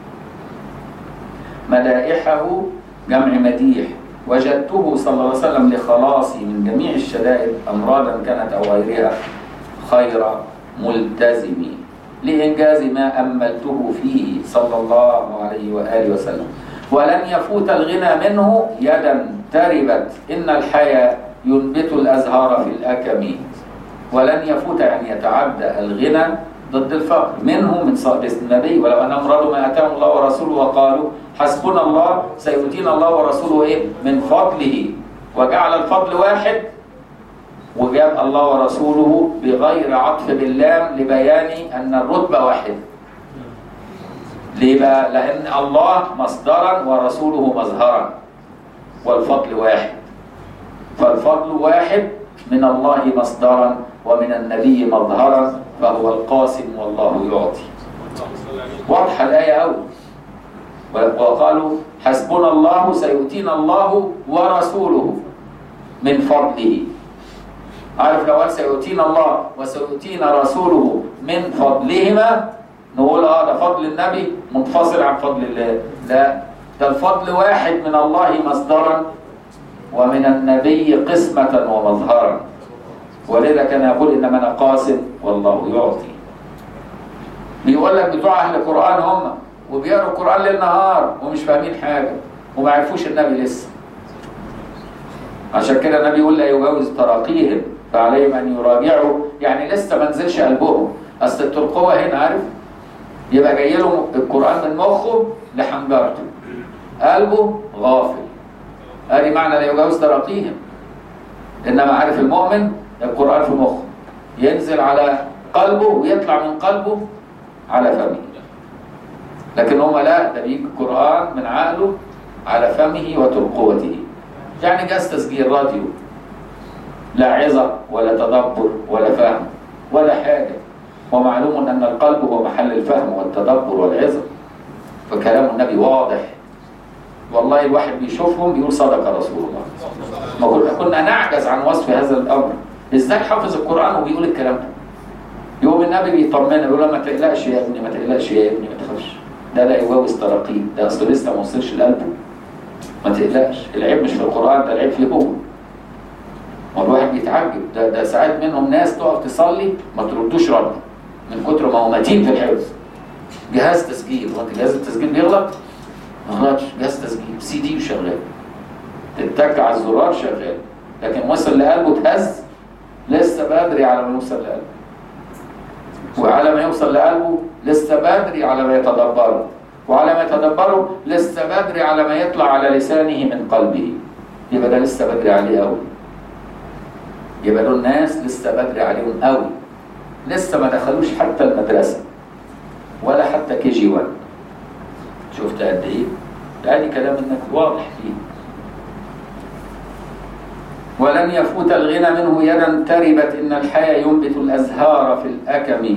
مدائحه جمع مديح وجدته صلى الله عليه وسلم لخلاصي من جميع الشدائد أمراضا كانت أو غيرها خير ملتزم لإنجاز ما أملته فيه صلى الله عليه وآله وسلم ولن يفوت الغنى منه يدا تربت إن الحياة ينبت الأزهار في الأكم ولن يفوت يعني يتعدى الغنى ضد الفقر منه من صاحب النبي ولو أن أمرضوا ما أتاهم الله ورسوله وقالوا حسبنا الله سيؤتينا الله ورسوله إيه من فضله وجعل الفضل واحد وجاب الله ورسوله بغير عطف باللام لبيان أن الرتبة واحدة ليه بقى؟ لأن الله مصدرا ورسوله مظهرا والفضل واحد فالفضل واحد من الله مصدرا ومن النبي مظهرا فهو القاسم والله يعطي واضحة الآية أوي وقالوا حسبنا الله سيؤتينا الله ورسوله من فضله عارف لو قال سيؤتينا الله وسيؤتينا رسوله من فضلهما نقول اه ده فضل النبي منفصل عن فضل الله لا ده الفضل واحد من الله مصدرا ومن النبي قسمة ومظهرا ولذا كان يقول انما انا قاسم والله يعطي بيقول لك بتوع اهل القران هم وبيقروا القران ليل نهار ومش فاهمين حاجه وما عرفوش النبي لسه عشان كده النبي يقول لا يجاوز تراقيهم فعليهم ان يراجعوا يعني لسه ما نزلش قلبهم اصل الترقوه هنا عارف يبقى جاي له القران من مخه لحنجرته قلبه غافل ادي معنى لا يجاوز تراقيهم انما عارف المؤمن القران في مخه ينزل على قلبه ويطلع من قلبه على فمه لكن هم لا ده بيجي القرآن من عقله على فمه وترقوته يعني جهاز تسجيل راديو لا عظة ولا تدبر ولا فهم ولا حاجة ومعلوم أن القلب هو محل الفهم والتدبر والعظة فكلام النبي واضح والله الواحد بيشوفهم بيقول صدق رسول الله ما كنا كنا نعجز عن وصف هذا الأمر ازاي حافظ القرآن وبيقول الكلام ده يوم النبي بيطمنا يقول له ما تقلقش يا ابني ما تقلقش يا ابني ما تخافش ده لا يجاوز تراقيه ده اصله لسه ما وصلش لقلبه ما تقلقش العيب مش في القران ده العيب فيه هو ما الواحد بيتعجب ده ده ساعات منهم ناس تقف تصلي ما تردوش رد من كتر ما هو متين في الحفظ جهاز تسجيل هو انت جهاز التسجيل بيغلط؟ ما غلطش جهاز تسجيل سي دي وشغال تتك على الزرار شغال لكن وصل لقلبه اتهز لسه بدري على ما يوصل لقلبه وعلى ما يوصل لقلبه لسه بدري على ما يتدبره وعلى ما يتدبره لسه بدري على ما يطلع على لسانه من قلبه يبقى ده لسه بدري عليه قوي يبقى دول ناس لسه بدري عليهم قوي لسه ما دخلوش حتى المدرسة ولا حتى كي جي 1 شفت قد ايه؟ يعني كلام انك واضح فيه ولن يفوت الغنى منه يدا تربت إن الحيا ينبت الأزهار في الأكم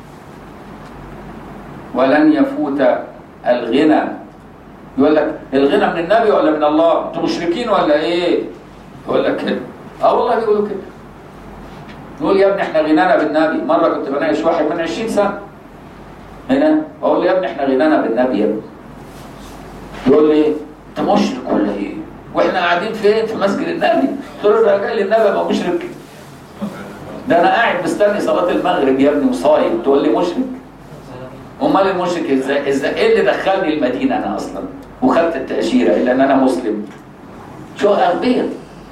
ولن يفوت الغنى يقول لك الغنى من النبي ولا من الله انتوا مشركين ولا ايه يقول لك كده اه والله بيقولوا كده نقول يا ابني احنا غنانا بالنبي مره كنت بناقش واحد من 20 سنه هنا اقول له يا ابني احنا غنانا بالنبي يا ابني يقول لي انت مشرك ولا ايه واحنا قاعدين فين في مسجد النبي قلت له ده جاي للنبي ما مشرك ده انا قاعد مستني صلاه المغرب يا ابني وصايم تقول لي مشرك امال المشرك ازاي ازاي ايه اللي دخلني المدينه انا اصلا وخدت التاشيره الا ان انا مسلم شو اغبياء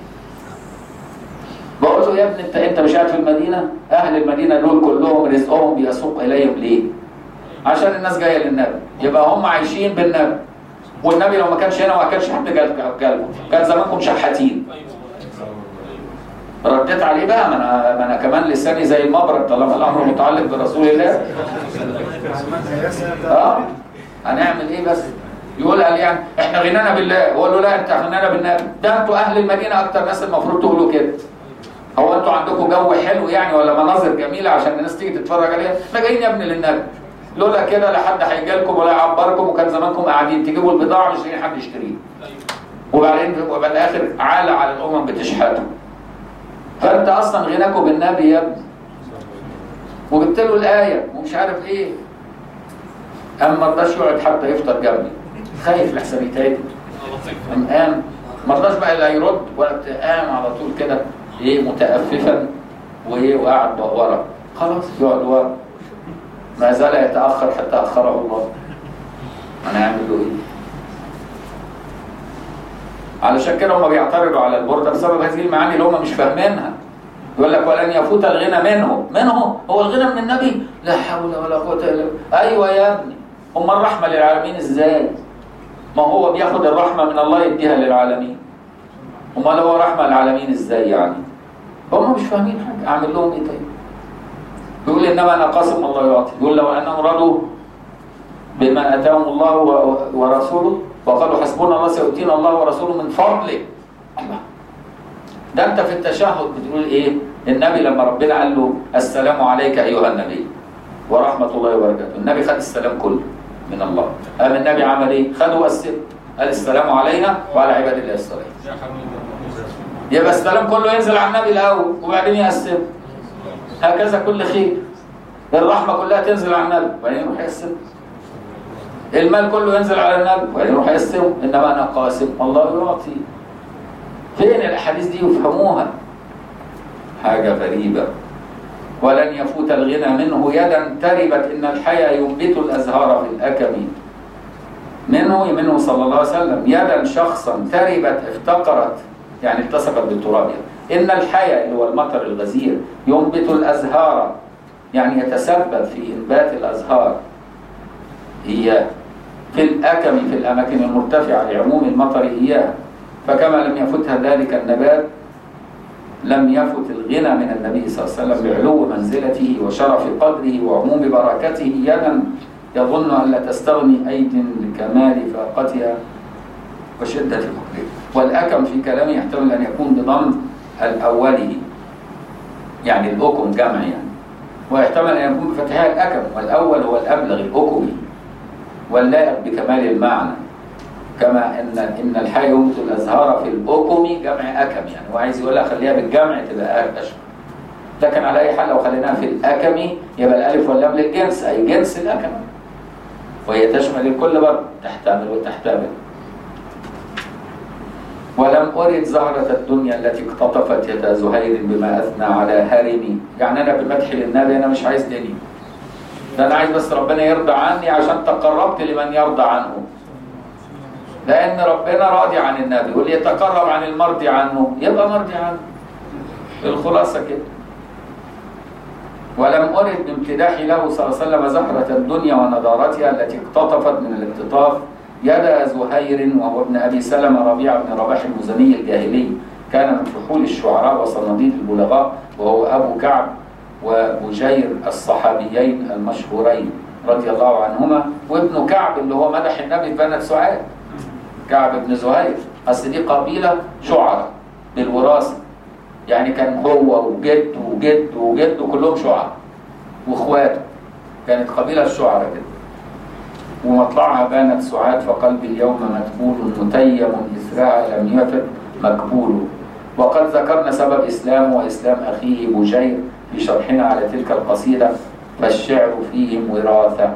بقول له يا ابني انت انت مش قاعد في المدينه اهل المدينه دول كلهم رزقهم بيسوق اليهم ليه عشان الناس جايه للنبي يبقى هم عايشين بالنبي والنبي لو ما كانش هنا ما كانش حد جالكم كان زمانكم شحاتين رديت عليه بقى ما انا ما انا كمان لساني زي المبرد طالما الامر متعلق برسول الله اه هنعمل ايه بس يقول قال يعني احنا غنانا بالله اقول له لا انت غنانا بالنبي ده انتوا اهل المدينه اكتر ناس المفروض تقولوا كده هو انتوا عندكم جو حلو يعني ولا مناظر جميله عشان الناس تيجي تتفرج عليها احنا جايين يا ابني للنبي لولا كده لا حد هيجي لكم ولا يعبركم وكان زمانكم قاعدين تجيبوا البضاعه مش لاقيين حد يشتريها وبعدين وفي الاخر عالة على الامم بتشحته فانت اصلا غناكم بالنبي يا ابني وجبت له الايه ومش عارف ايه قام ما رضاش يقعد حتى يفطر جنبي خايف لحسن يتعدي قام قام ما رضاش بقى لا يرد ولا قام على طول كده ايه متأففا وايه وقعد ورا خلاص يقعد ورا ما زال يتأخر حتى أخره الله هنعمل له ايه علشان كده هم بيعترضوا على البردة بسبب هذه المعاني اللي هم مش فاهمينها يقول لك ولن يفوت الغنى منه منه هو الغنى من النبي لا حول ولا قوة الا بالله ايوه يا ابني هم الرحمة للعالمين ازاي ما هو بياخد الرحمة من الله يديها للعالمين امال هو رحمة للعالمين ازاي يعني هم مش فاهمين حاجة اعمل لهم ايه طيب يقول انما انا قاسم الله يعطي يقول لو انهم رضوا بما اتاهم الله ورسوله وقالوا حسبنا الله سيؤتينا الله ورسوله من فضله الله ده انت في التشهد بتقول ايه النبي لما ربنا قال له السلام عليك ايها النبي ورحمه الله وبركاته النبي خد السلام كله من الله قام النبي عمل ايه خده وقسم قال السلام علينا وعلى عباد الله الصالحين يبقى السلام كله ينزل على النبي الاول وبعدين يقسم هكذا كل خير الرحمه كلها تنزل على النبي وبعدين يروح يقسم المال كله ينزل على النبي وبعدين يروح يقسم انما انا قاسم الله يعطي فين الاحاديث دي يفهموها حاجه غريبه ولن يفوت الغنى منه يدا تربت ان الحيا ينبت الازهار في الاكم منه منه صلى الله عليه وسلم يدا شخصا تربت افتقرت يعني التصقت بالتراب يعني. ان الحيا اللي هو المطر الغزير ينبت الازهار يعني يتسبب في انبات الازهار هي في الاكم في الاماكن المرتفعه لعموم المطر اياها فكما لم يفتها ذلك النبات لم يفت الغنى من النبي صلى الله عليه وسلم بعلو منزلته وشرف قدره وعموم بركته يدا يظن أن لا تستغني أيد لكمال فاقتها وشدة فقرها والأكم في كلامه يحتمل أن يكون بضم الأوله يعني الأكم جمع يعني ويحتمل أن يكون بفتحها الأكم والأول هو الأبلغ الأكمي واللائق بكمال المعنى كما ان ان الحي يمت الازهار في الاكم جمع اكم يعني هو عايز يقولها خليها بالجمع تبقى اشهر لكن على اي حال لو خليناها في الاكم يبقى الالف واللام للجنس اي جنس الاكم وهي تشمل الكل برضه تحتمل وتحتمل ولم أرد زهرة الدنيا التي اقتطفت يد زهير بما أثنى على هرمي يعني أنا بمدح للنبي أنا مش عايز دنيا ده أنا عايز بس ربنا يرضى عني عشان تقربت لمن يرضى عنه لأن ربنا راضي عن النبي واللي يتقرب عن المرضي عنه يبقى مرضي عنه الخلاصة كده ولم أرد بامتداحي له صلى الله عليه وسلم زهرة الدنيا ونضارتها التي اقتطفت من الاقتطاف يد زهير وهو ابن أبي سلمة ربيع بن رباح المزني الجاهلي كان من فحول الشعراء وصناديد البلغاء وهو أبو كعب وبجير الصحابيين المشهورين رضي الله عنهما وابن كعب اللي هو مدح النبي في بنت سعاد كعب بن زهير اصل دي قبيله شعراء بالوراثه يعني كان هو وجد وجد وجد كلهم شعراء واخواته كانت قبيله الشعراء كده ومطلعها بانت سعاد فقلبي اليوم متبول متيم إثرها لم يفد مقبول وقد ذكرنا سبب إسلامه وإسلام أخيه بجير في شرحنا على تلك القصيدة فالشعر فيهم وراثة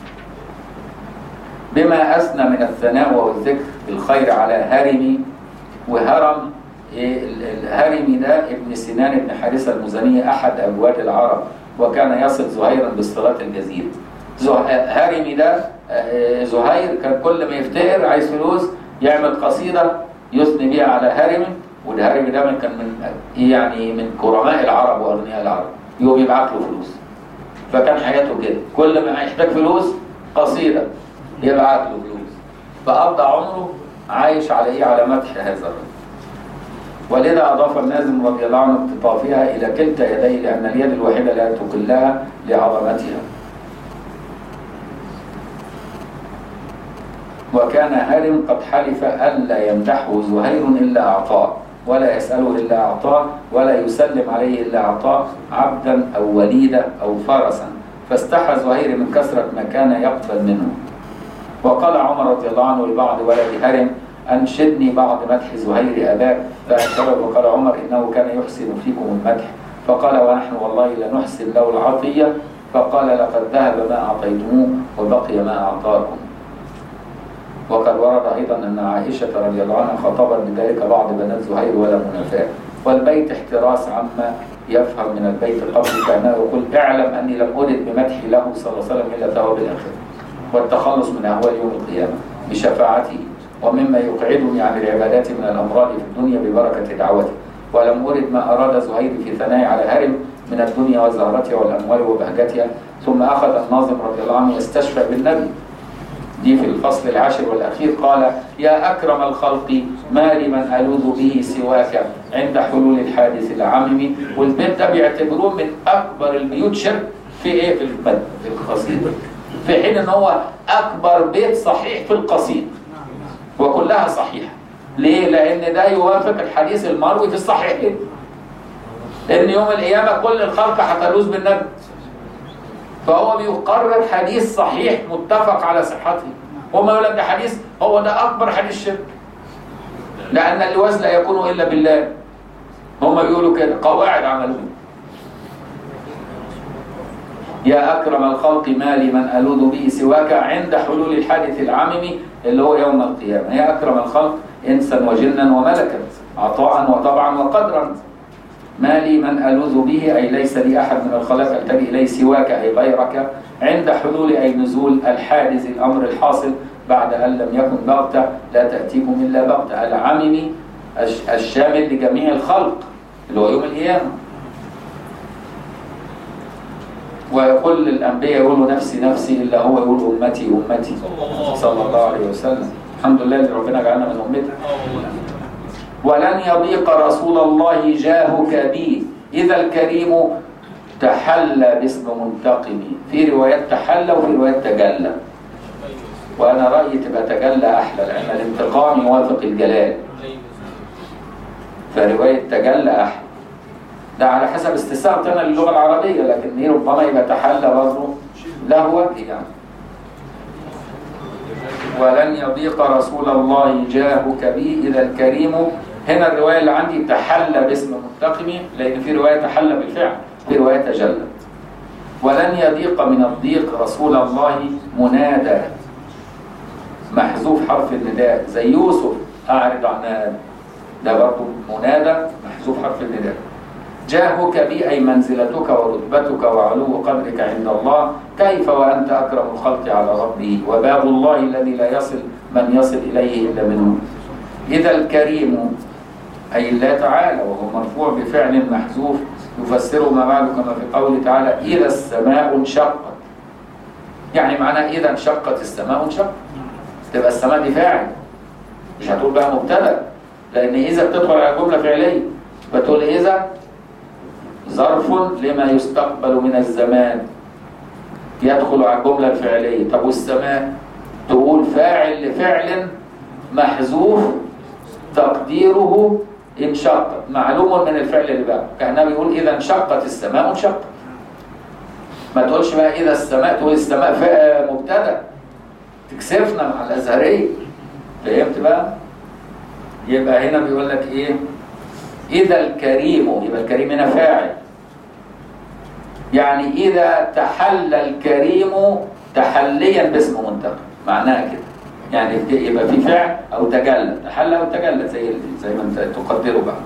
بما أثنى من الثناء والذكر بالخير على هرمي وهرم الهرمي ده ابن سنان بن حارثة المزني أحد أبواب العرب وكان يصل زهيرا بالصلاة الجزيرة هرمي ده زهير كان كل ما يفتقر عايز فلوس يعمل قصيدة يثني بها على هرمي والهرمي ده كان من يعني من كرماء العرب وأغنياء العرب يوم يبعت له فلوس فكان حياته كده كل ما يحتاج فلوس قصيدة يبعت له فلوس فقضى عمره عايش على ايه على مدح هذا الرجل ولذا اضاف النازم رضي الله عنه اقتطافها الى كلتا يديه لان اليد الواحده لا تقلها لعظمتها وكان هرم قد حلف الا يمدحه زهير الا اعطاه ولا يساله الا اعطاه ولا يسلم عليه الا اعطاه عبدا او وليدا او فرسا فاستحى زهير من كثره ما كان يقبل منه وقال عمر رضي الله عنه لبعض ولد هرم أنشدني بعض مدح زهير أباك فأنشده وقال عمر إنه كان يحسن فيكم المدح فقال ونحن والله لنحسن له العطية فقال لقد ذهب ما أعطيتموه وبقي ما أعطاكم وقد ورد أيضا أن عائشة رضي الله عنها خطبت بذلك بعض بنات زهير ولا منافاة والبيت احتراس عما يفهم من البيت قبل كأنه يقول اعلم أني لم أرد بمدحي له صلى الله عليه وسلم إلا ثواب الآخرة والتخلص من أهوال يوم القيامة بشفاعته ومما يقعدني عن العبادات من الأمراض في الدنيا ببركة دعوته ولم أرد ما أراد زهير في ثناء على هرم من الدنيا وزهرتها والأموال وبهجتها ثم أخذ الناظم رضي الله عنه يستشفع بالنبي دي في الفصل العاشر والأخير قال يا أكرم الخلق ما لمن ألوذ به سواك عند حلول الحادث العمم والبيت ده بيعتبروه من أكبر البيوت شرك في إيه في البد في القصيدة في حين ان هو اكبر بيت صحيح في القصيدة وكلها صحيحة ليه؟ لان ده يوافق الحديث المروي في الصحيحين لان يوم القيامة كل الخلق هتلوذ بالنبي فهو بيقرر حديث صحيح متفق على صحته وما يقول لك ده حديث هو ده اكبر حديث شرك لان اللواز لا يكون الا بالله هم بيقولوا كده قواعد عملوها يا أكرم الخلق ما لي من ألوذ به سواك عند حلول الحادث العممي اللي هو يوم القيامة يا أكرم الخلق إنسا وجنا وملكا عطاء وطبعا وقدرا ما لي من ألوذ به أي ليس لي أحد من الخلق ألتجئ إليه سواك أي غيرك عند حلول أي نزول الحادث الأمر الحاصل بعد أن لم يكن بغتة لا تأتيكم إلا بغتة العممي الش- الشامل لجميع الخلق اللي هو يوم القيامة ويقول للأنبياء يقولوا نفسي نفسي إلا هو يقول أمتي أمتي صلى الله عليه وسلم الحمد لله اللي ربنا جعلنا من أمته ولن يضيق رسول الله جاهك بي إذا الكريم تحلى باسم منتقم في روايات تحلى وفي روايات تجلى وأنا رأيي تبقى تجلى أحلى لأن الانتقام يوافق الجلال فرواية تجلى أحلى ده على حسب استساغتنا للغة العربية لكن دي ربما يبقى تحلى برضه له وجه يعني ولن يضيق رسول الله جاهك بي إذا الكريم هنا الرواية اللي عندي تحلى باسم منتقم لأن في رواية تحلى بالفعل في رواية تجلى ولن يضيق من الضيق رسول الله منادى محذوف حرف النداء زي يوسف أعرض عن هذا ده برضه منادى محذوف حرف النداء جاهك بي أي منزلتك ورتبتك وعلو قدرك عند الله كيف وأنت أكرم الخلق على ربه وباب الله الذي لا يصل من يصل إليه إلا منه إذا الكريم أي الله تعالى وهو مرفوع بفعل محذوف يفسره ما بعد كما في قوله تعالى إذا السماء انشقت يعني معناه إذا انشقت السماء انشقت تبقى السماء دي فاعل مش هتقول بقى مبتدا لأن إذا بتدخل على جملة فعلية فتقول إذا ظرف لما يستقبل من الزمان يدخل على الجملة الفعلية طب والسماء تقول فاعل لفعل محذوف تقديره انشقت معلوم من الفعل اللي بقى كأنه بيقول إذا انشقت السماء انشقت ما تقولش بقى إذا السماء تقول السماء فا- مبتدا تكسفنا مع الأزهرية فهمت بقى؟ يبقى هنا بيقول لك إيه؟ إذا الكريم يبقى الكريم هنا فاعل يعني إذا تحلى الكريم تحليا باسم منتقم معناها كده يعني يبقى في فعل أو تجلى تحلى أو تجلى زي زي ما أنت تقدره بقى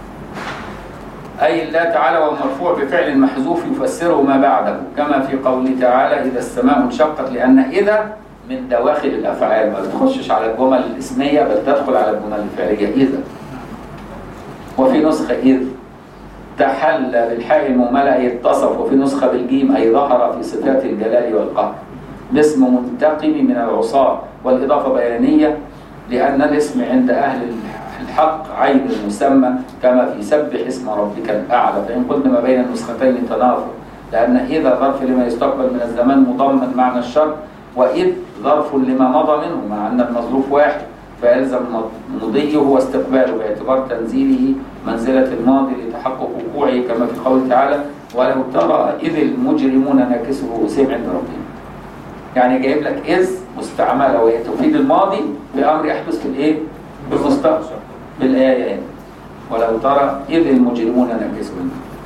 أي الله تعالى والمرفوع بفعل محذوف يفسره ما بعده كما في قوله تعالى إذا السماء انشقت لأن إذا من دواخل الأفعال ما بتخشش على الجمل الاسمية بل تدخل على الجمل الفعلية إذا وفي نسخة إذ تحلى بالحاء المهملة أي اتصف وفي نسخة بالجيم أي ظهر في صفات الجلال والقهر باسم منتقم من العصاة والإضافة بيانية لأن الاسم عند أهل الحق عين المسمى كما في سبح اسم ربك الأعلى فإن قلنا ما بين النسختين تنافر لأن إذا ظرف لما يستقبل من الزمان مضمن معنى الشر وإذ ظرف لما مضى منه مع أن المظروف واحد فيلزم مضيه واستقباله باعتبار تنزيله منزلة الماضي لتحقق وقوعه كما في قوله تعالى ولو ترى إذ المجرمون ناكسوا رؤوسهم عند ربهم يعني جايب لك إذ مستعملة وهي تفيد الماضي بأمر يحدث في الإيه؟ في المستقبل بالآية يعني. ولو ترى إذ المجرمون ناكسوا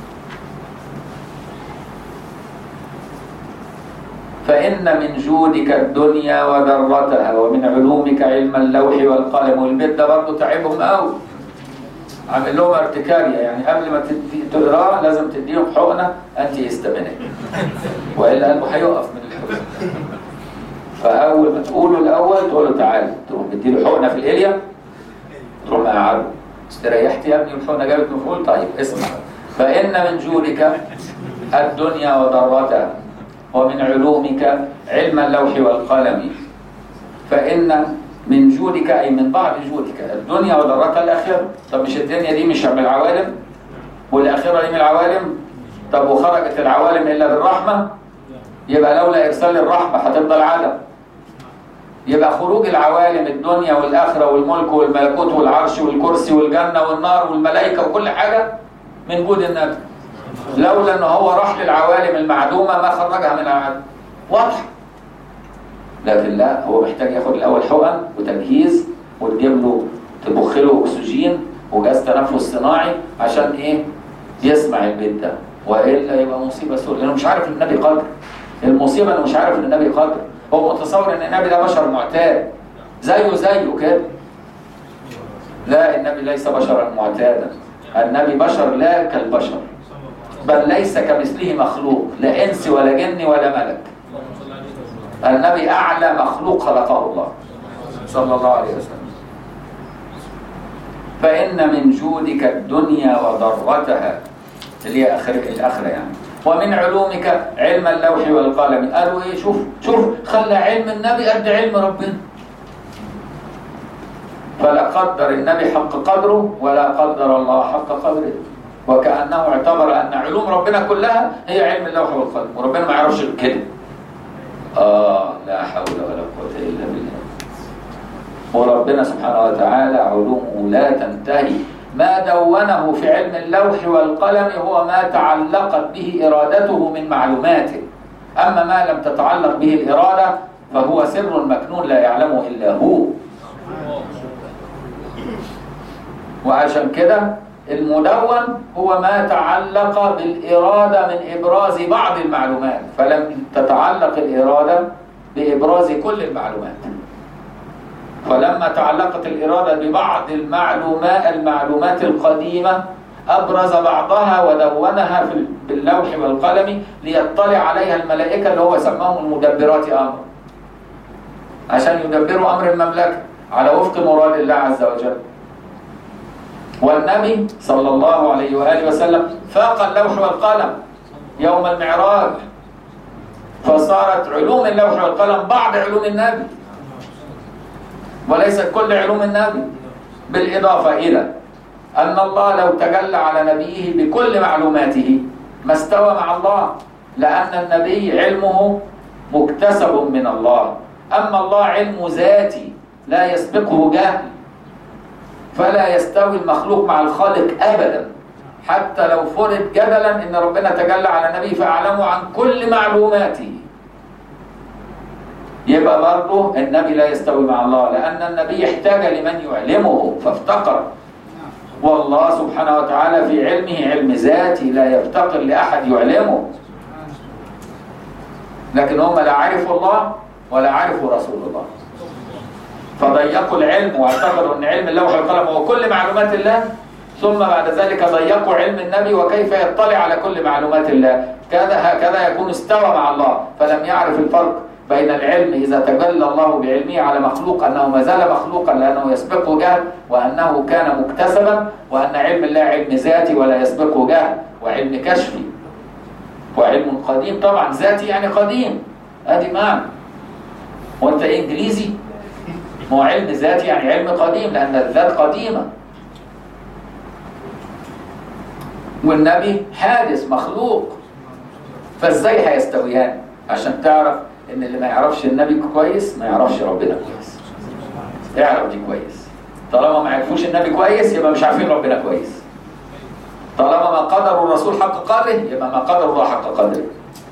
فإن من جودك الدنيا وذرتها ومن علومك علم اللوح والقلم والبيت ده برضه تعبهم قوي عامل لهم ارتكارية يعني قبل ما تدي- تقراه لازم تديهم حقنة أنتي هيستامينية وإلا قلبه هيقف من الحزن فأول ما تقوله الأول تقول له تعالى تروح مديله حقنة في الإليا تروح مقعده استريحت يا ابني والحقنة جابت مفعول طيب اسمع فإن من جودك الدنيا وذرتها ومن علومك علم اللوح والقلم فإن من جودك أي من بعض جودك الدنيا وذرتها الآخرة طب مش الدنيا دي مش من العوالم والآخرة دي من العوالم طب وخرجت العوالم إلا بالرحمة يبقى لولا إرسال الرحمة هتفضل عدم يبقى خروج العوالم الدنيا والآخرة والملك والملكوت والعرش والكرسي والجنة والنار والملائكة وكل حاجة من جود النبي لولا ان هو راح للعوالم المعدومه ما خرجها من العالم واضح لكن لا هو محتاج ياخد الاول حقن وتجهيز وتجيب له تبخ له اكسجين وجهاز تنفس صناعي عشان ايه يسمع البيت ده والا يبقى مصيبه سوداء لانه مش عارف ان النبي قادر المصيبه انه مش عارف ان النبي قادر هو متصور ان النبي ده بشر معتاد زيه زيه كده لا النبي ليس بشرا معتادا النبي بشر لا كالبشر بل ليس كمثله مخلوق لا انس ولا جن ولا ملك النبي اعلى مخلوق خلقه الله صلى الله عليه وسلم فإن من جودك الدنيا وضرتها اللي هي آخر الآخرة يعني ومن علومك علم اللوح والقلم قالوا إيه شوف شوف خلى علم النبي قد علم ربنا فلا قدر النبي حق قدره ولا قدر الله حق قدره وكأنه اعتبر أن علوم ربنا كلها هي علم اللوح والقلم وربنا ما يعرفش غير كده آه لا حول ولا قوة إلا بالله وربنا سبحانه وتعالى علومه لا تنتهي ما دونه في علم اللوح والقلم هو ما تعلقت به إرادته من معلوماته أما ما لم تتعلق به الإرادة فهو سر مكنون لا يعلمه إلا هو وعشان كده المدون هو ما تعلق بالإرادة من إبراز بعض المعلومات فلم تتعلق الإرادة بإبراز كل المعلومات فلما تعلقت الإرادة ببعض المعلومات المعلومات القديمة أبرز بعضها ودونها في باللوح والقلم ليطلع عليها الملائكة اللي هو سماهم المدبرات أمر عشان يدبروا أمر المملكة على وفق مراد الله عز وجل والنبي صلى الله عليه وآله وسلم فاق اللوح والقلم يوم المعراج فصارت علوم اللوح والقلم بعض علوم النبي وليست كل علوم النبي بالإضافة إلى أن الله لو تجلى على نبيه بكل معلوماته ما استوى مع الله لأن النبي علمه مكتسب من الله أما الله علم ذاتي لا يسبقه جهل فلا يستوي المخلوق مع الخالق أبدا حتى لو فرض جدلا ان ربنا تجلى على النبي فاعلمه عن كل معلوماته يبقى برضه النبي لا يستوي مع الله لان النبي احتاج لمن يعلمه فافتقر والله سبحانه وتعالى في علمه علم ذاتي لا يفتقر لاحد يعلمه لكن هم لا عرفوا الله ولا عرفوا رسول الله فضيقوا العلم واعتقدوا ان علم اللوح والقلم هو كل معلومات الله ثم بعد ذلك ضيقوا علم النبي وكيف يطلع على كل معلومات الله كذا هكذا يكون استوى مع الله فلم يعرف الفرق بين العلم إذا تجلى الله بعلمه على مخلوق أنه ما زال مخلوقا لأنه يسبقه جهل وأنه كان مكتسبا وأن علم الله علم ذاتي ولا يسبقه جهل وعلم كشفي وعلم قديم طبعا ذاتي يعني قديم ادي معنى وانت انجليزي ما هو علم ذاتي يعني علم قديم لأن الذات قديمة والنبي حادث مخلوق فازاي هيستويان عشان تعرف ان اللي ما يعرفش النبي كويس ما يعرفش ربنا كويس اعرف دي كويس طالما ما يعرفوش النبي كويس يبقى مش عارفين ربنا كويس طالما ما قدروا الرسول حق قدره يبقى ما قدر الله حق قدره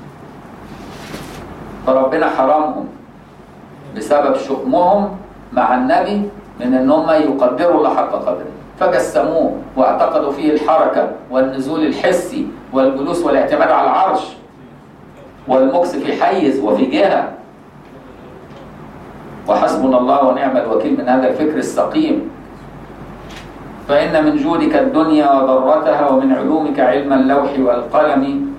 فربنا حرمهم بسبب شؤمهم مع النبي من ان هم يقدروا الله حق قدره فجسموه واعتقدوا فيه الحركة والنزول الحسي والجلوس والاعتماد على العرش والمكس في حيز وفي جهة وحسبنا الله ونعم الوكيل من هذا الفكر السقيم فإن من جودك الدنيا وضرتها ومن علومك علم اللوح والقلم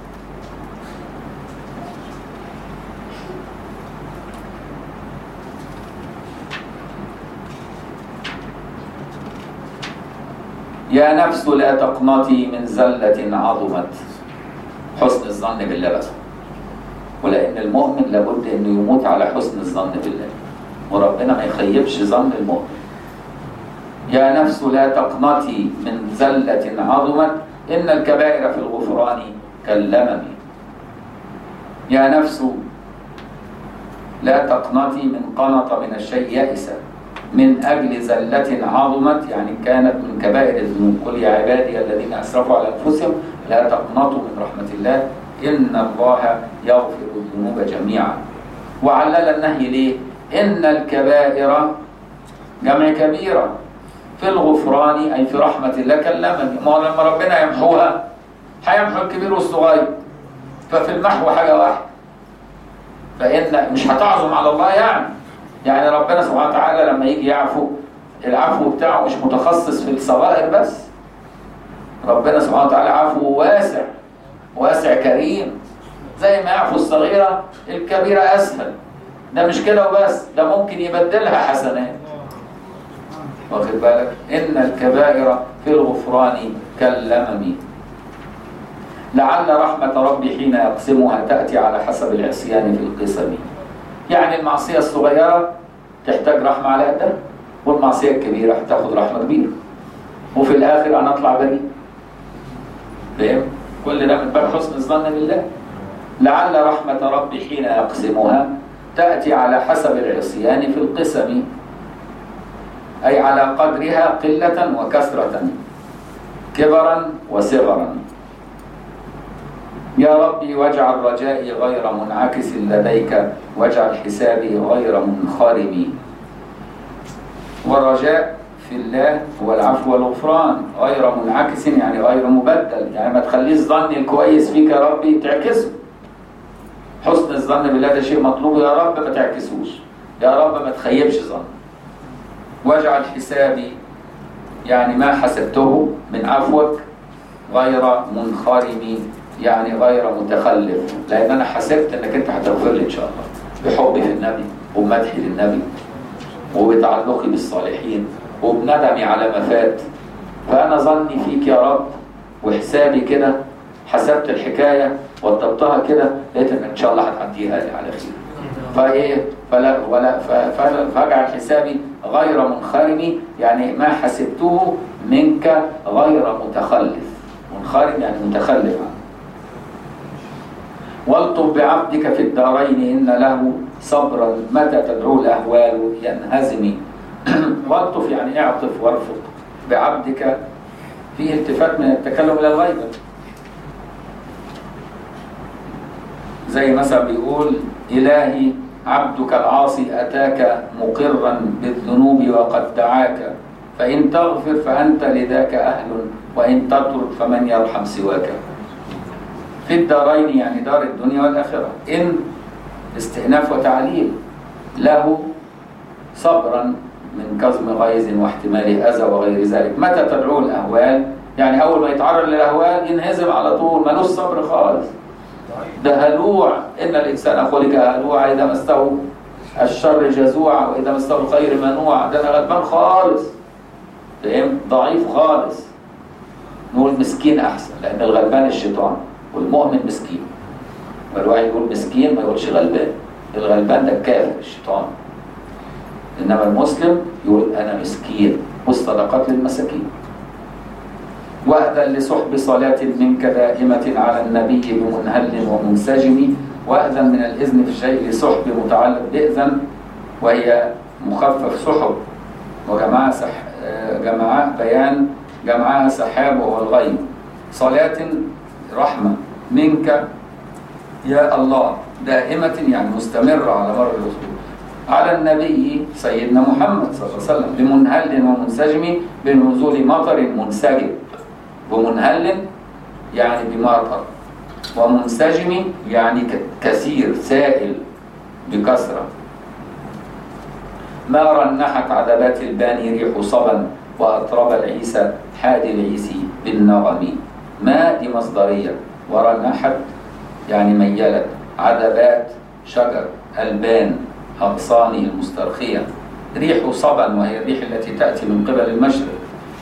يا نفس لا تقنطي من زلة عظمت حسن الظن بالله بس ولأن المؤمن لابد أنه يموت على حسن الظن بالله وربنا ما يخيبش ظن المؤمن يا نفس لا تقنطي من زلة عظمت إن الكبائر في الغفران كاللمم يا نفس لا تقنطي من قنط من الشيء يئس من أجل زلة عظمت يعني كانت من كبائر الذنوب قل يا عبادي الذين أسرفوا على أنفسهم لا تقنطوا من رحمة الله إن الله يغفر الذنوب جميعا وعلل النهي ليه إن الكبائر جمع كبيرة في الغفران أي في رحمة الله كلمني ما هو لما ربنا يمحوها هيمحو الكبير والصغير ففي المحو حاجة واحدة فإن مش هتعظم على الله يعني يعني ربنا سبحانه وتعالى لما يجي يعفو العفو بتاعه مش متخصص في الصغائر بس ربنا سبحانه وتعالى عفو واسع واسع كريم زي ما يعفو الصغيرة الكبيرة أسهل ده مش كده وبس ده ممكن يبدلها حسنات واخد بالك إن الكبائر في الغفران كاللمم لعل رحمة ربي حين يقسمها تأتي على حسب العصيان في القسم يعني المعصية الصغيرة تحتاج رحمة على قدها والمعصية الكبيرة هتاخد رحمة كبيرة وفي الآخر أنا أطلع بريء فاهم؟ كل ده من باب حسن الظن بالله لعل رحمة ربي حين يقسمها تأتي على حسب العصيان في القسم أي على قدرها قلة وكثرة كبرا وصغرا يا ربي واجعل رجائي غير منعكس لديك واجعل حسابي غير منخرم والرجاء في الله هو العفو والغفران غير منعكس يعني غير مبدل يعني ما تخليش ظني الكويس فيك يا ربي تعكسه حسن الظن بالله ده شيء مطلوب يا رب ما تعكسوش يا رب ما تخيبش ظن واجعل حسابي يعني ما حسبته من عفوك غير منخرم يعني غير متخلف لان انا حسبت انك انت هتغفر لي ان شاء الله بحبي في النبي وبمدحي للنبي وبتعلقي بالصالحين وبندمي على ما فات فانا ظني فيك يا رب وحسابي كده حسبت الحكايه وطبطها كده لقيت ان ان شاء الله هتعديها لي على خير فايه فلا ولا فاجعل حسابي غير منخرم يعني ما حسبته منك غير متخلف منخرم يعني متخلف عنه والطب بعبدك في الدارين إن له صبرا متى تدعو الأهوال ينهزم والطف يعني اعطف وارفق بعبدك فيه التفات من التكلم إلى الغيبة زي مثلا بيقول إلهي عبدك العاصي أتاك مقرا بالذنوب وقد دعاك فإن تغفر فأنت لذاك أهل وإن تترك فمن يرحم سواك في الدارين يعني دار الدنيا والآخرة إن استئناف وتعليل له صبرا من كظم غيظ واحتمال أذى وغير ذلك متى تدعو الأهوال يعني أول ما يتعرض للأهوال ينهزم على طول ملوش صبر خالص ده هلوع إن الإنسان خلق هلوعا إذا مسه الشر جزوعا وإذا مسه الخير منوعا ده أنا غلبان خالص فاهم ضعيف خالص نقول مسكين أحسن لأن الغلبان الشيطان والمؤمن مسكين والواحد يقول مسكين ما يقولش غلبان الغلبان ده الكافر الشيطان إنما المسلم يقول أنا مسكين والصدقات للمساكين وأذن لصحب صلاة منك دائمة على النبي بمنهل ومنسجم وأذن من الإذن في الشيء لصحب متعلق بإذن وهي مخفف سحب وجمعها سح... جمعها بيان جمعها سحاب وهو الغيب صلاة رحمة منك يا الله دائمة يعني مستمرة على مر الأسبوع على النبي سيدنا محمد صلى الله عليه وسلم بمنهل ومنسجم بنزول مطر منسجم ومنهل يعني بمطر ومنسجم يعني كثير سائل بكثرة ما رنحت عذبات الباني ريح صبا وأطرب العيسى حادي العيسي بالنغم ما دي مصدرية ورنحت يعني ميلت عذبات شجر ألبان أغصانه المسترخية ريح صبا وهي الريح التي تأتي من قبل المشرق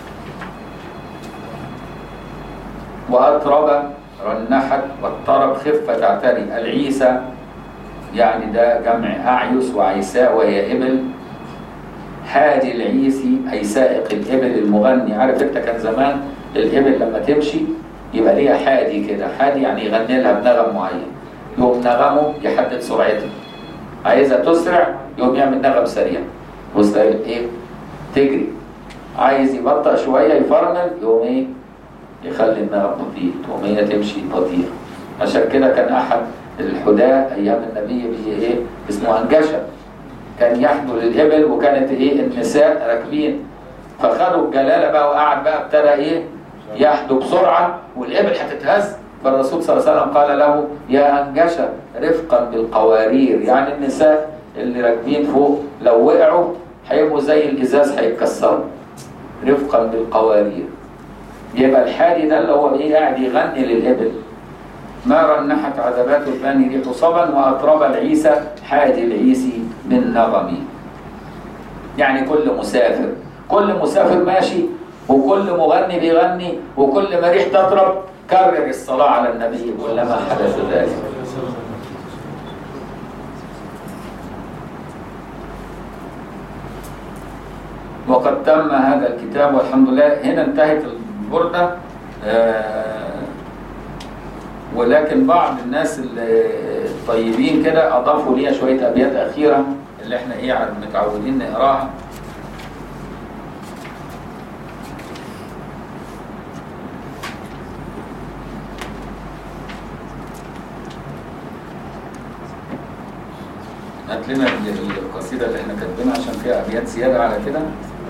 وأطرب رنحت والطرب خفة تعتري العيسى يعني ده جمع أعيس وعيساء وهي إبل حادي العيسي أي سائق الإبل المغني عارف أنت كان زمان الإبل لما تمشي يبقى ليها حادي كده حادي يعني يغني لها بنغم معين يقوم نغمه يحدد سرعتها عايزها تسرع يقوم يعمل نغم سريع وستايل ايه تجري عايز يبطأ شوية يفرمل يقوم ايه يخلي النغم بطيء تقوم هي تمشي بطيئة عشان كده كان أحد الحداة أيام النبي بي ايه اسمه أنجشة كان يحمل الإبل وكانت ايه النساء راكبين فخدوا الجلاله بقى وقعد بقى ابتدى ايه يحدو بسرعه والابل هتتهز فالرسول صلى الله عليه وسلم قال له يا انجشه رفقا بالقوارير يعني النساء اللي راكبين فوق لو وقعوا هيبقوا زي الازاز هيتكسروا رفقا بالقوارير يبقى الحادي ده اللي هو ايه قاعد يغني للابل ما رنحت عذبات الباني ريح صبا واطرب العيسى حادي العيسي من نغمي يعني كل مسافر كل مسافر ماشي وكل مغني بيغني وكل ما ريح تطرب كرر الصلاة على النبي كلما حدث ذلك وقد تم هذا الكتاب والحمد لله هنا انتهت البردة آه ولكن بعض الناس الطيبين كده أضافوا ليها شوية أبيات أخيرة اللي احنا ايه متعودين نقراها هات لنا القصيدة اللي احنا كاتبينها عشان فيها أبيات زيادة على كده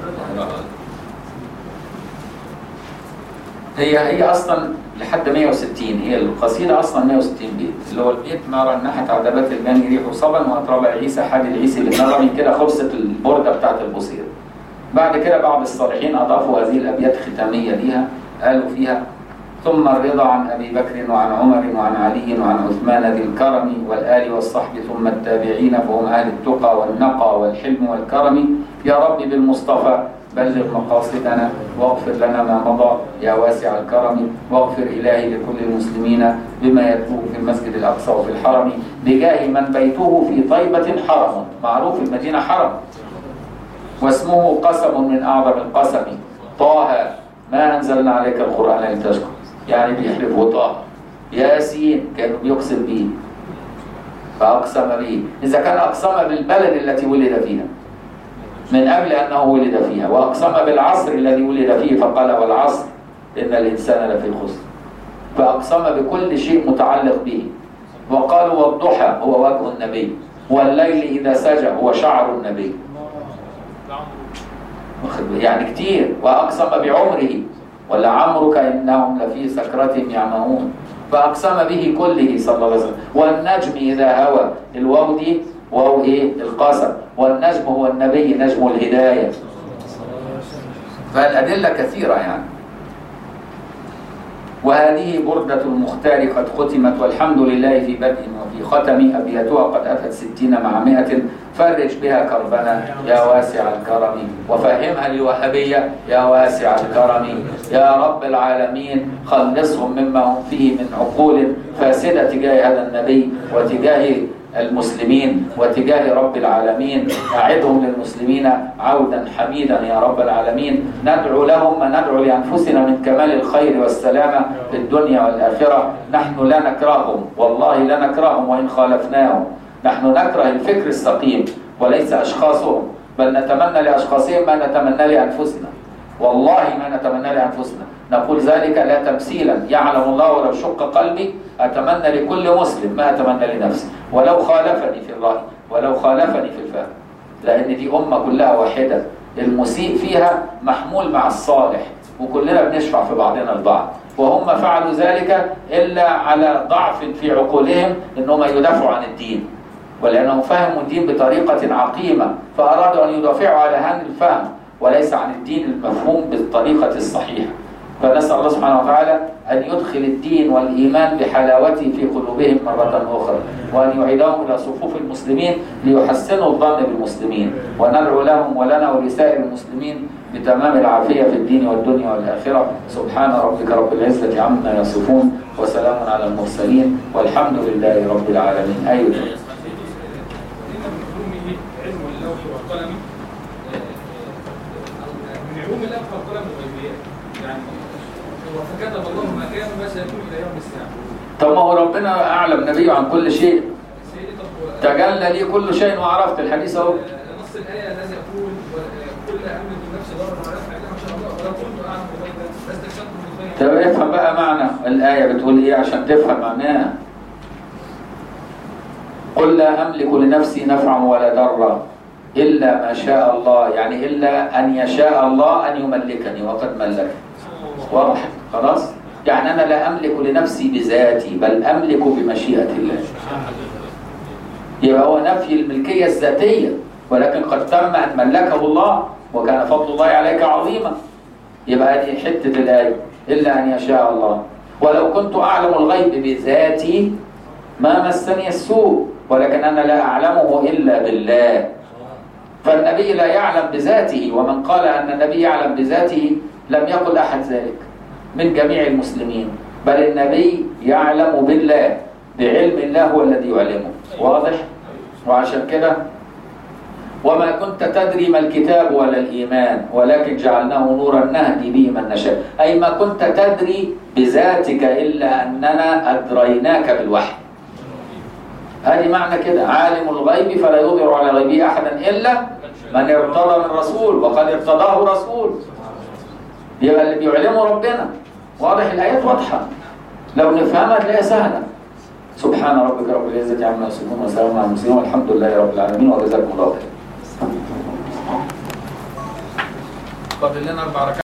هي هي أصلا لحد 160 هي القصيدة أصلا 160 بيت اللي هو البيت ما رنحت عذبات الماني ريح صبا وأطرب عيسى حاد العيسي بالنغم كده خلصت البردة بتاعت البصير بعد كده بعض الصالحين أضافوا هذه الأبيات ختامية ليها قالوا فيها ثم الرضا عن أبي بكر وعن عمر وعن علي وعن عثمان ذي الكرم والآل والصحب ثم التابعين فهم أهل التقى والنقى والحلم والكرم يا رب بالمصطفى بلغ مقاصدنا واغفر لنا ما مضى يا واسع الكرم واغفر إلهي لكل المسلمين بما يتلوه في المسجد الأقصى وفي الحرم بجاه من بيته في طيبة حرم معروف المدينة حرم واسمه قسم من أعظم القسم طه ما أنزلنا عليك القرآن لتشكر يعني بيحلف طه ياسين كانوا بيقسم به فأقسم به إذا كان أقسم بالبلد التي ولد فيها من قبل أنه ولد فيها وأقسم بالعصر الذي ولد فيه فقال والعصر إن الإنسان لفي خسر فأقسم بكل شيء متعلق به وقالوا والضحى هو وجه النبي والليل إذا سجى هو شعر النبي يعني كتير وأقسم بعمره ولعمرك إنهم لفي سكرتهم يعمهون فأقسم به كله صلى الله عليه وسلم والنجم إذا هوى الواو دي واو إيه القسم والنجم هو النبي نجم الهداية فالأدلة كثيرة يعني وهذه بردة المختار قد ختمت والحمد لله في بدء وفي ختم أبياتها قد أتت ستين مع مئة فرج بها كربنا يا واسع الكرم وفهمها الوهابية يا واسع الكرم يا رب العالمين خلصهم مما هم فيه من عقول فاسدة تجاه هذا النبي وتجاه المسلمين وتجاه رب العالمين أعدهم للمسلمين عودا حميدا يا رب العالمين ندعو لهم وندعو لأنفسنا من كمال الخير والسلامة في الدنيا والآخرة نحن لا نكرههم والله لا نكرههم وإن خالفناهم نحن نكره الفكر السقيم وليس أشخاصهم بل نتمنى لأشخاصهم ما نتمنى لأنفسنا والله ما نتمنى لأنفسنا نقول ذلك لا تمثيلا يعلم الله ولو شق قلبي أتمنى لكل مسلم ما أتمنى لنفسي ولو خالفني في الرأي ولو خالفني في الفهم لأن دي أمة كلها واحدة المسيء فيها محمول مع الصالح وكلنا بنشفع في بعضنا البعض وهم فعلوا ذلك إلا على ضعف في عقولهم أنهم يدافعوا عن الدين ولأنهم فهموا الدين بطريقة عقيمة فأرادوا أن يدافعوا على هذا الفهم وليس عن الدين المفهوم بالطريقة الصحيحة فنسأل الله سبحانه وتعالى أن يدخل الدين والإيمان بحلاوته في قلوبهم مرة أخرى وأن يعيدهم إلى صفوف المسلمين ليحسنوا الظن بالمسلمين وندعو لهم ولنا ولسائر المسلمين بتمام العافية في الدين والدنيا والآخرة سبحان ربك رب العزة عما يصفون وسلام على المرسلين والحمد لله رب العالمين أيوة علم اللوح والقلم من علوم اللوح والقلم الغيبيات يعني هو فكتب الله ما كان ما سيكون الى يوم الساعه طب ما هو ربنا أعلم نبيه عن كل شيء سيدي طب تجلى لي كل شيء وعرفت الحديث أهو نص الايه الذي يقول كل امن بنفس ضرر ولا نفع الا ما شاء الله ولو كنت اعلم بغيبا لاستكشفت من الخير طب افهم بقى معنى الآية بتقول إيه عشان تفهم معناها قل لا أملك لنفسي نفعا ولا ضرا إلا ما شاء الله يعني إلا أن يشاء الله أن يملكني وقد ملكني واضح خلاص يعني أنا لا أملك لنفسي بذاتي بل أملك بمشيئة الله يبقى هو نفي الملكية الذاتية ولكن قد تم أن ملكه الله وكان فضل الله عليك عظيما يبقى هذه حتة الآية إلا أن يشاء الله ولو كنت أعلم الغيب بذاتي ما مسني السوء ولكن أنا لا أعلمه إلا بالله فالنبي لا يعلم بذاته ومن قال أن النبي يعلم بذاته لم يقل أحد ذلك من جميع المسلمين بل النبي يعلم بالله بعلم الله هو الذي يعلمه واضح وعشان كده وما كنت تدري ما الكتاب ولا الإيمان ولكن جعلناه نورا نهدي به من نشاء أي ما كنت تدري بذاتك إلا أننا أدريناك بالوحي هذه معنى كده عالم الغيب فلا يظهر على غيبه أحدا إلا من ارتضى من رسول وقد ارتضاه رسول يبقى اللي بيعلمه ربنا واضح الآيات واضحة لو نفهمها تلاقيها سهلة سبحان ربك رب العزة عما يصفون وسلام على المرسلين والحمد لله رب العالمين وجزاكم الله خير فاضل لنا اربع ركعات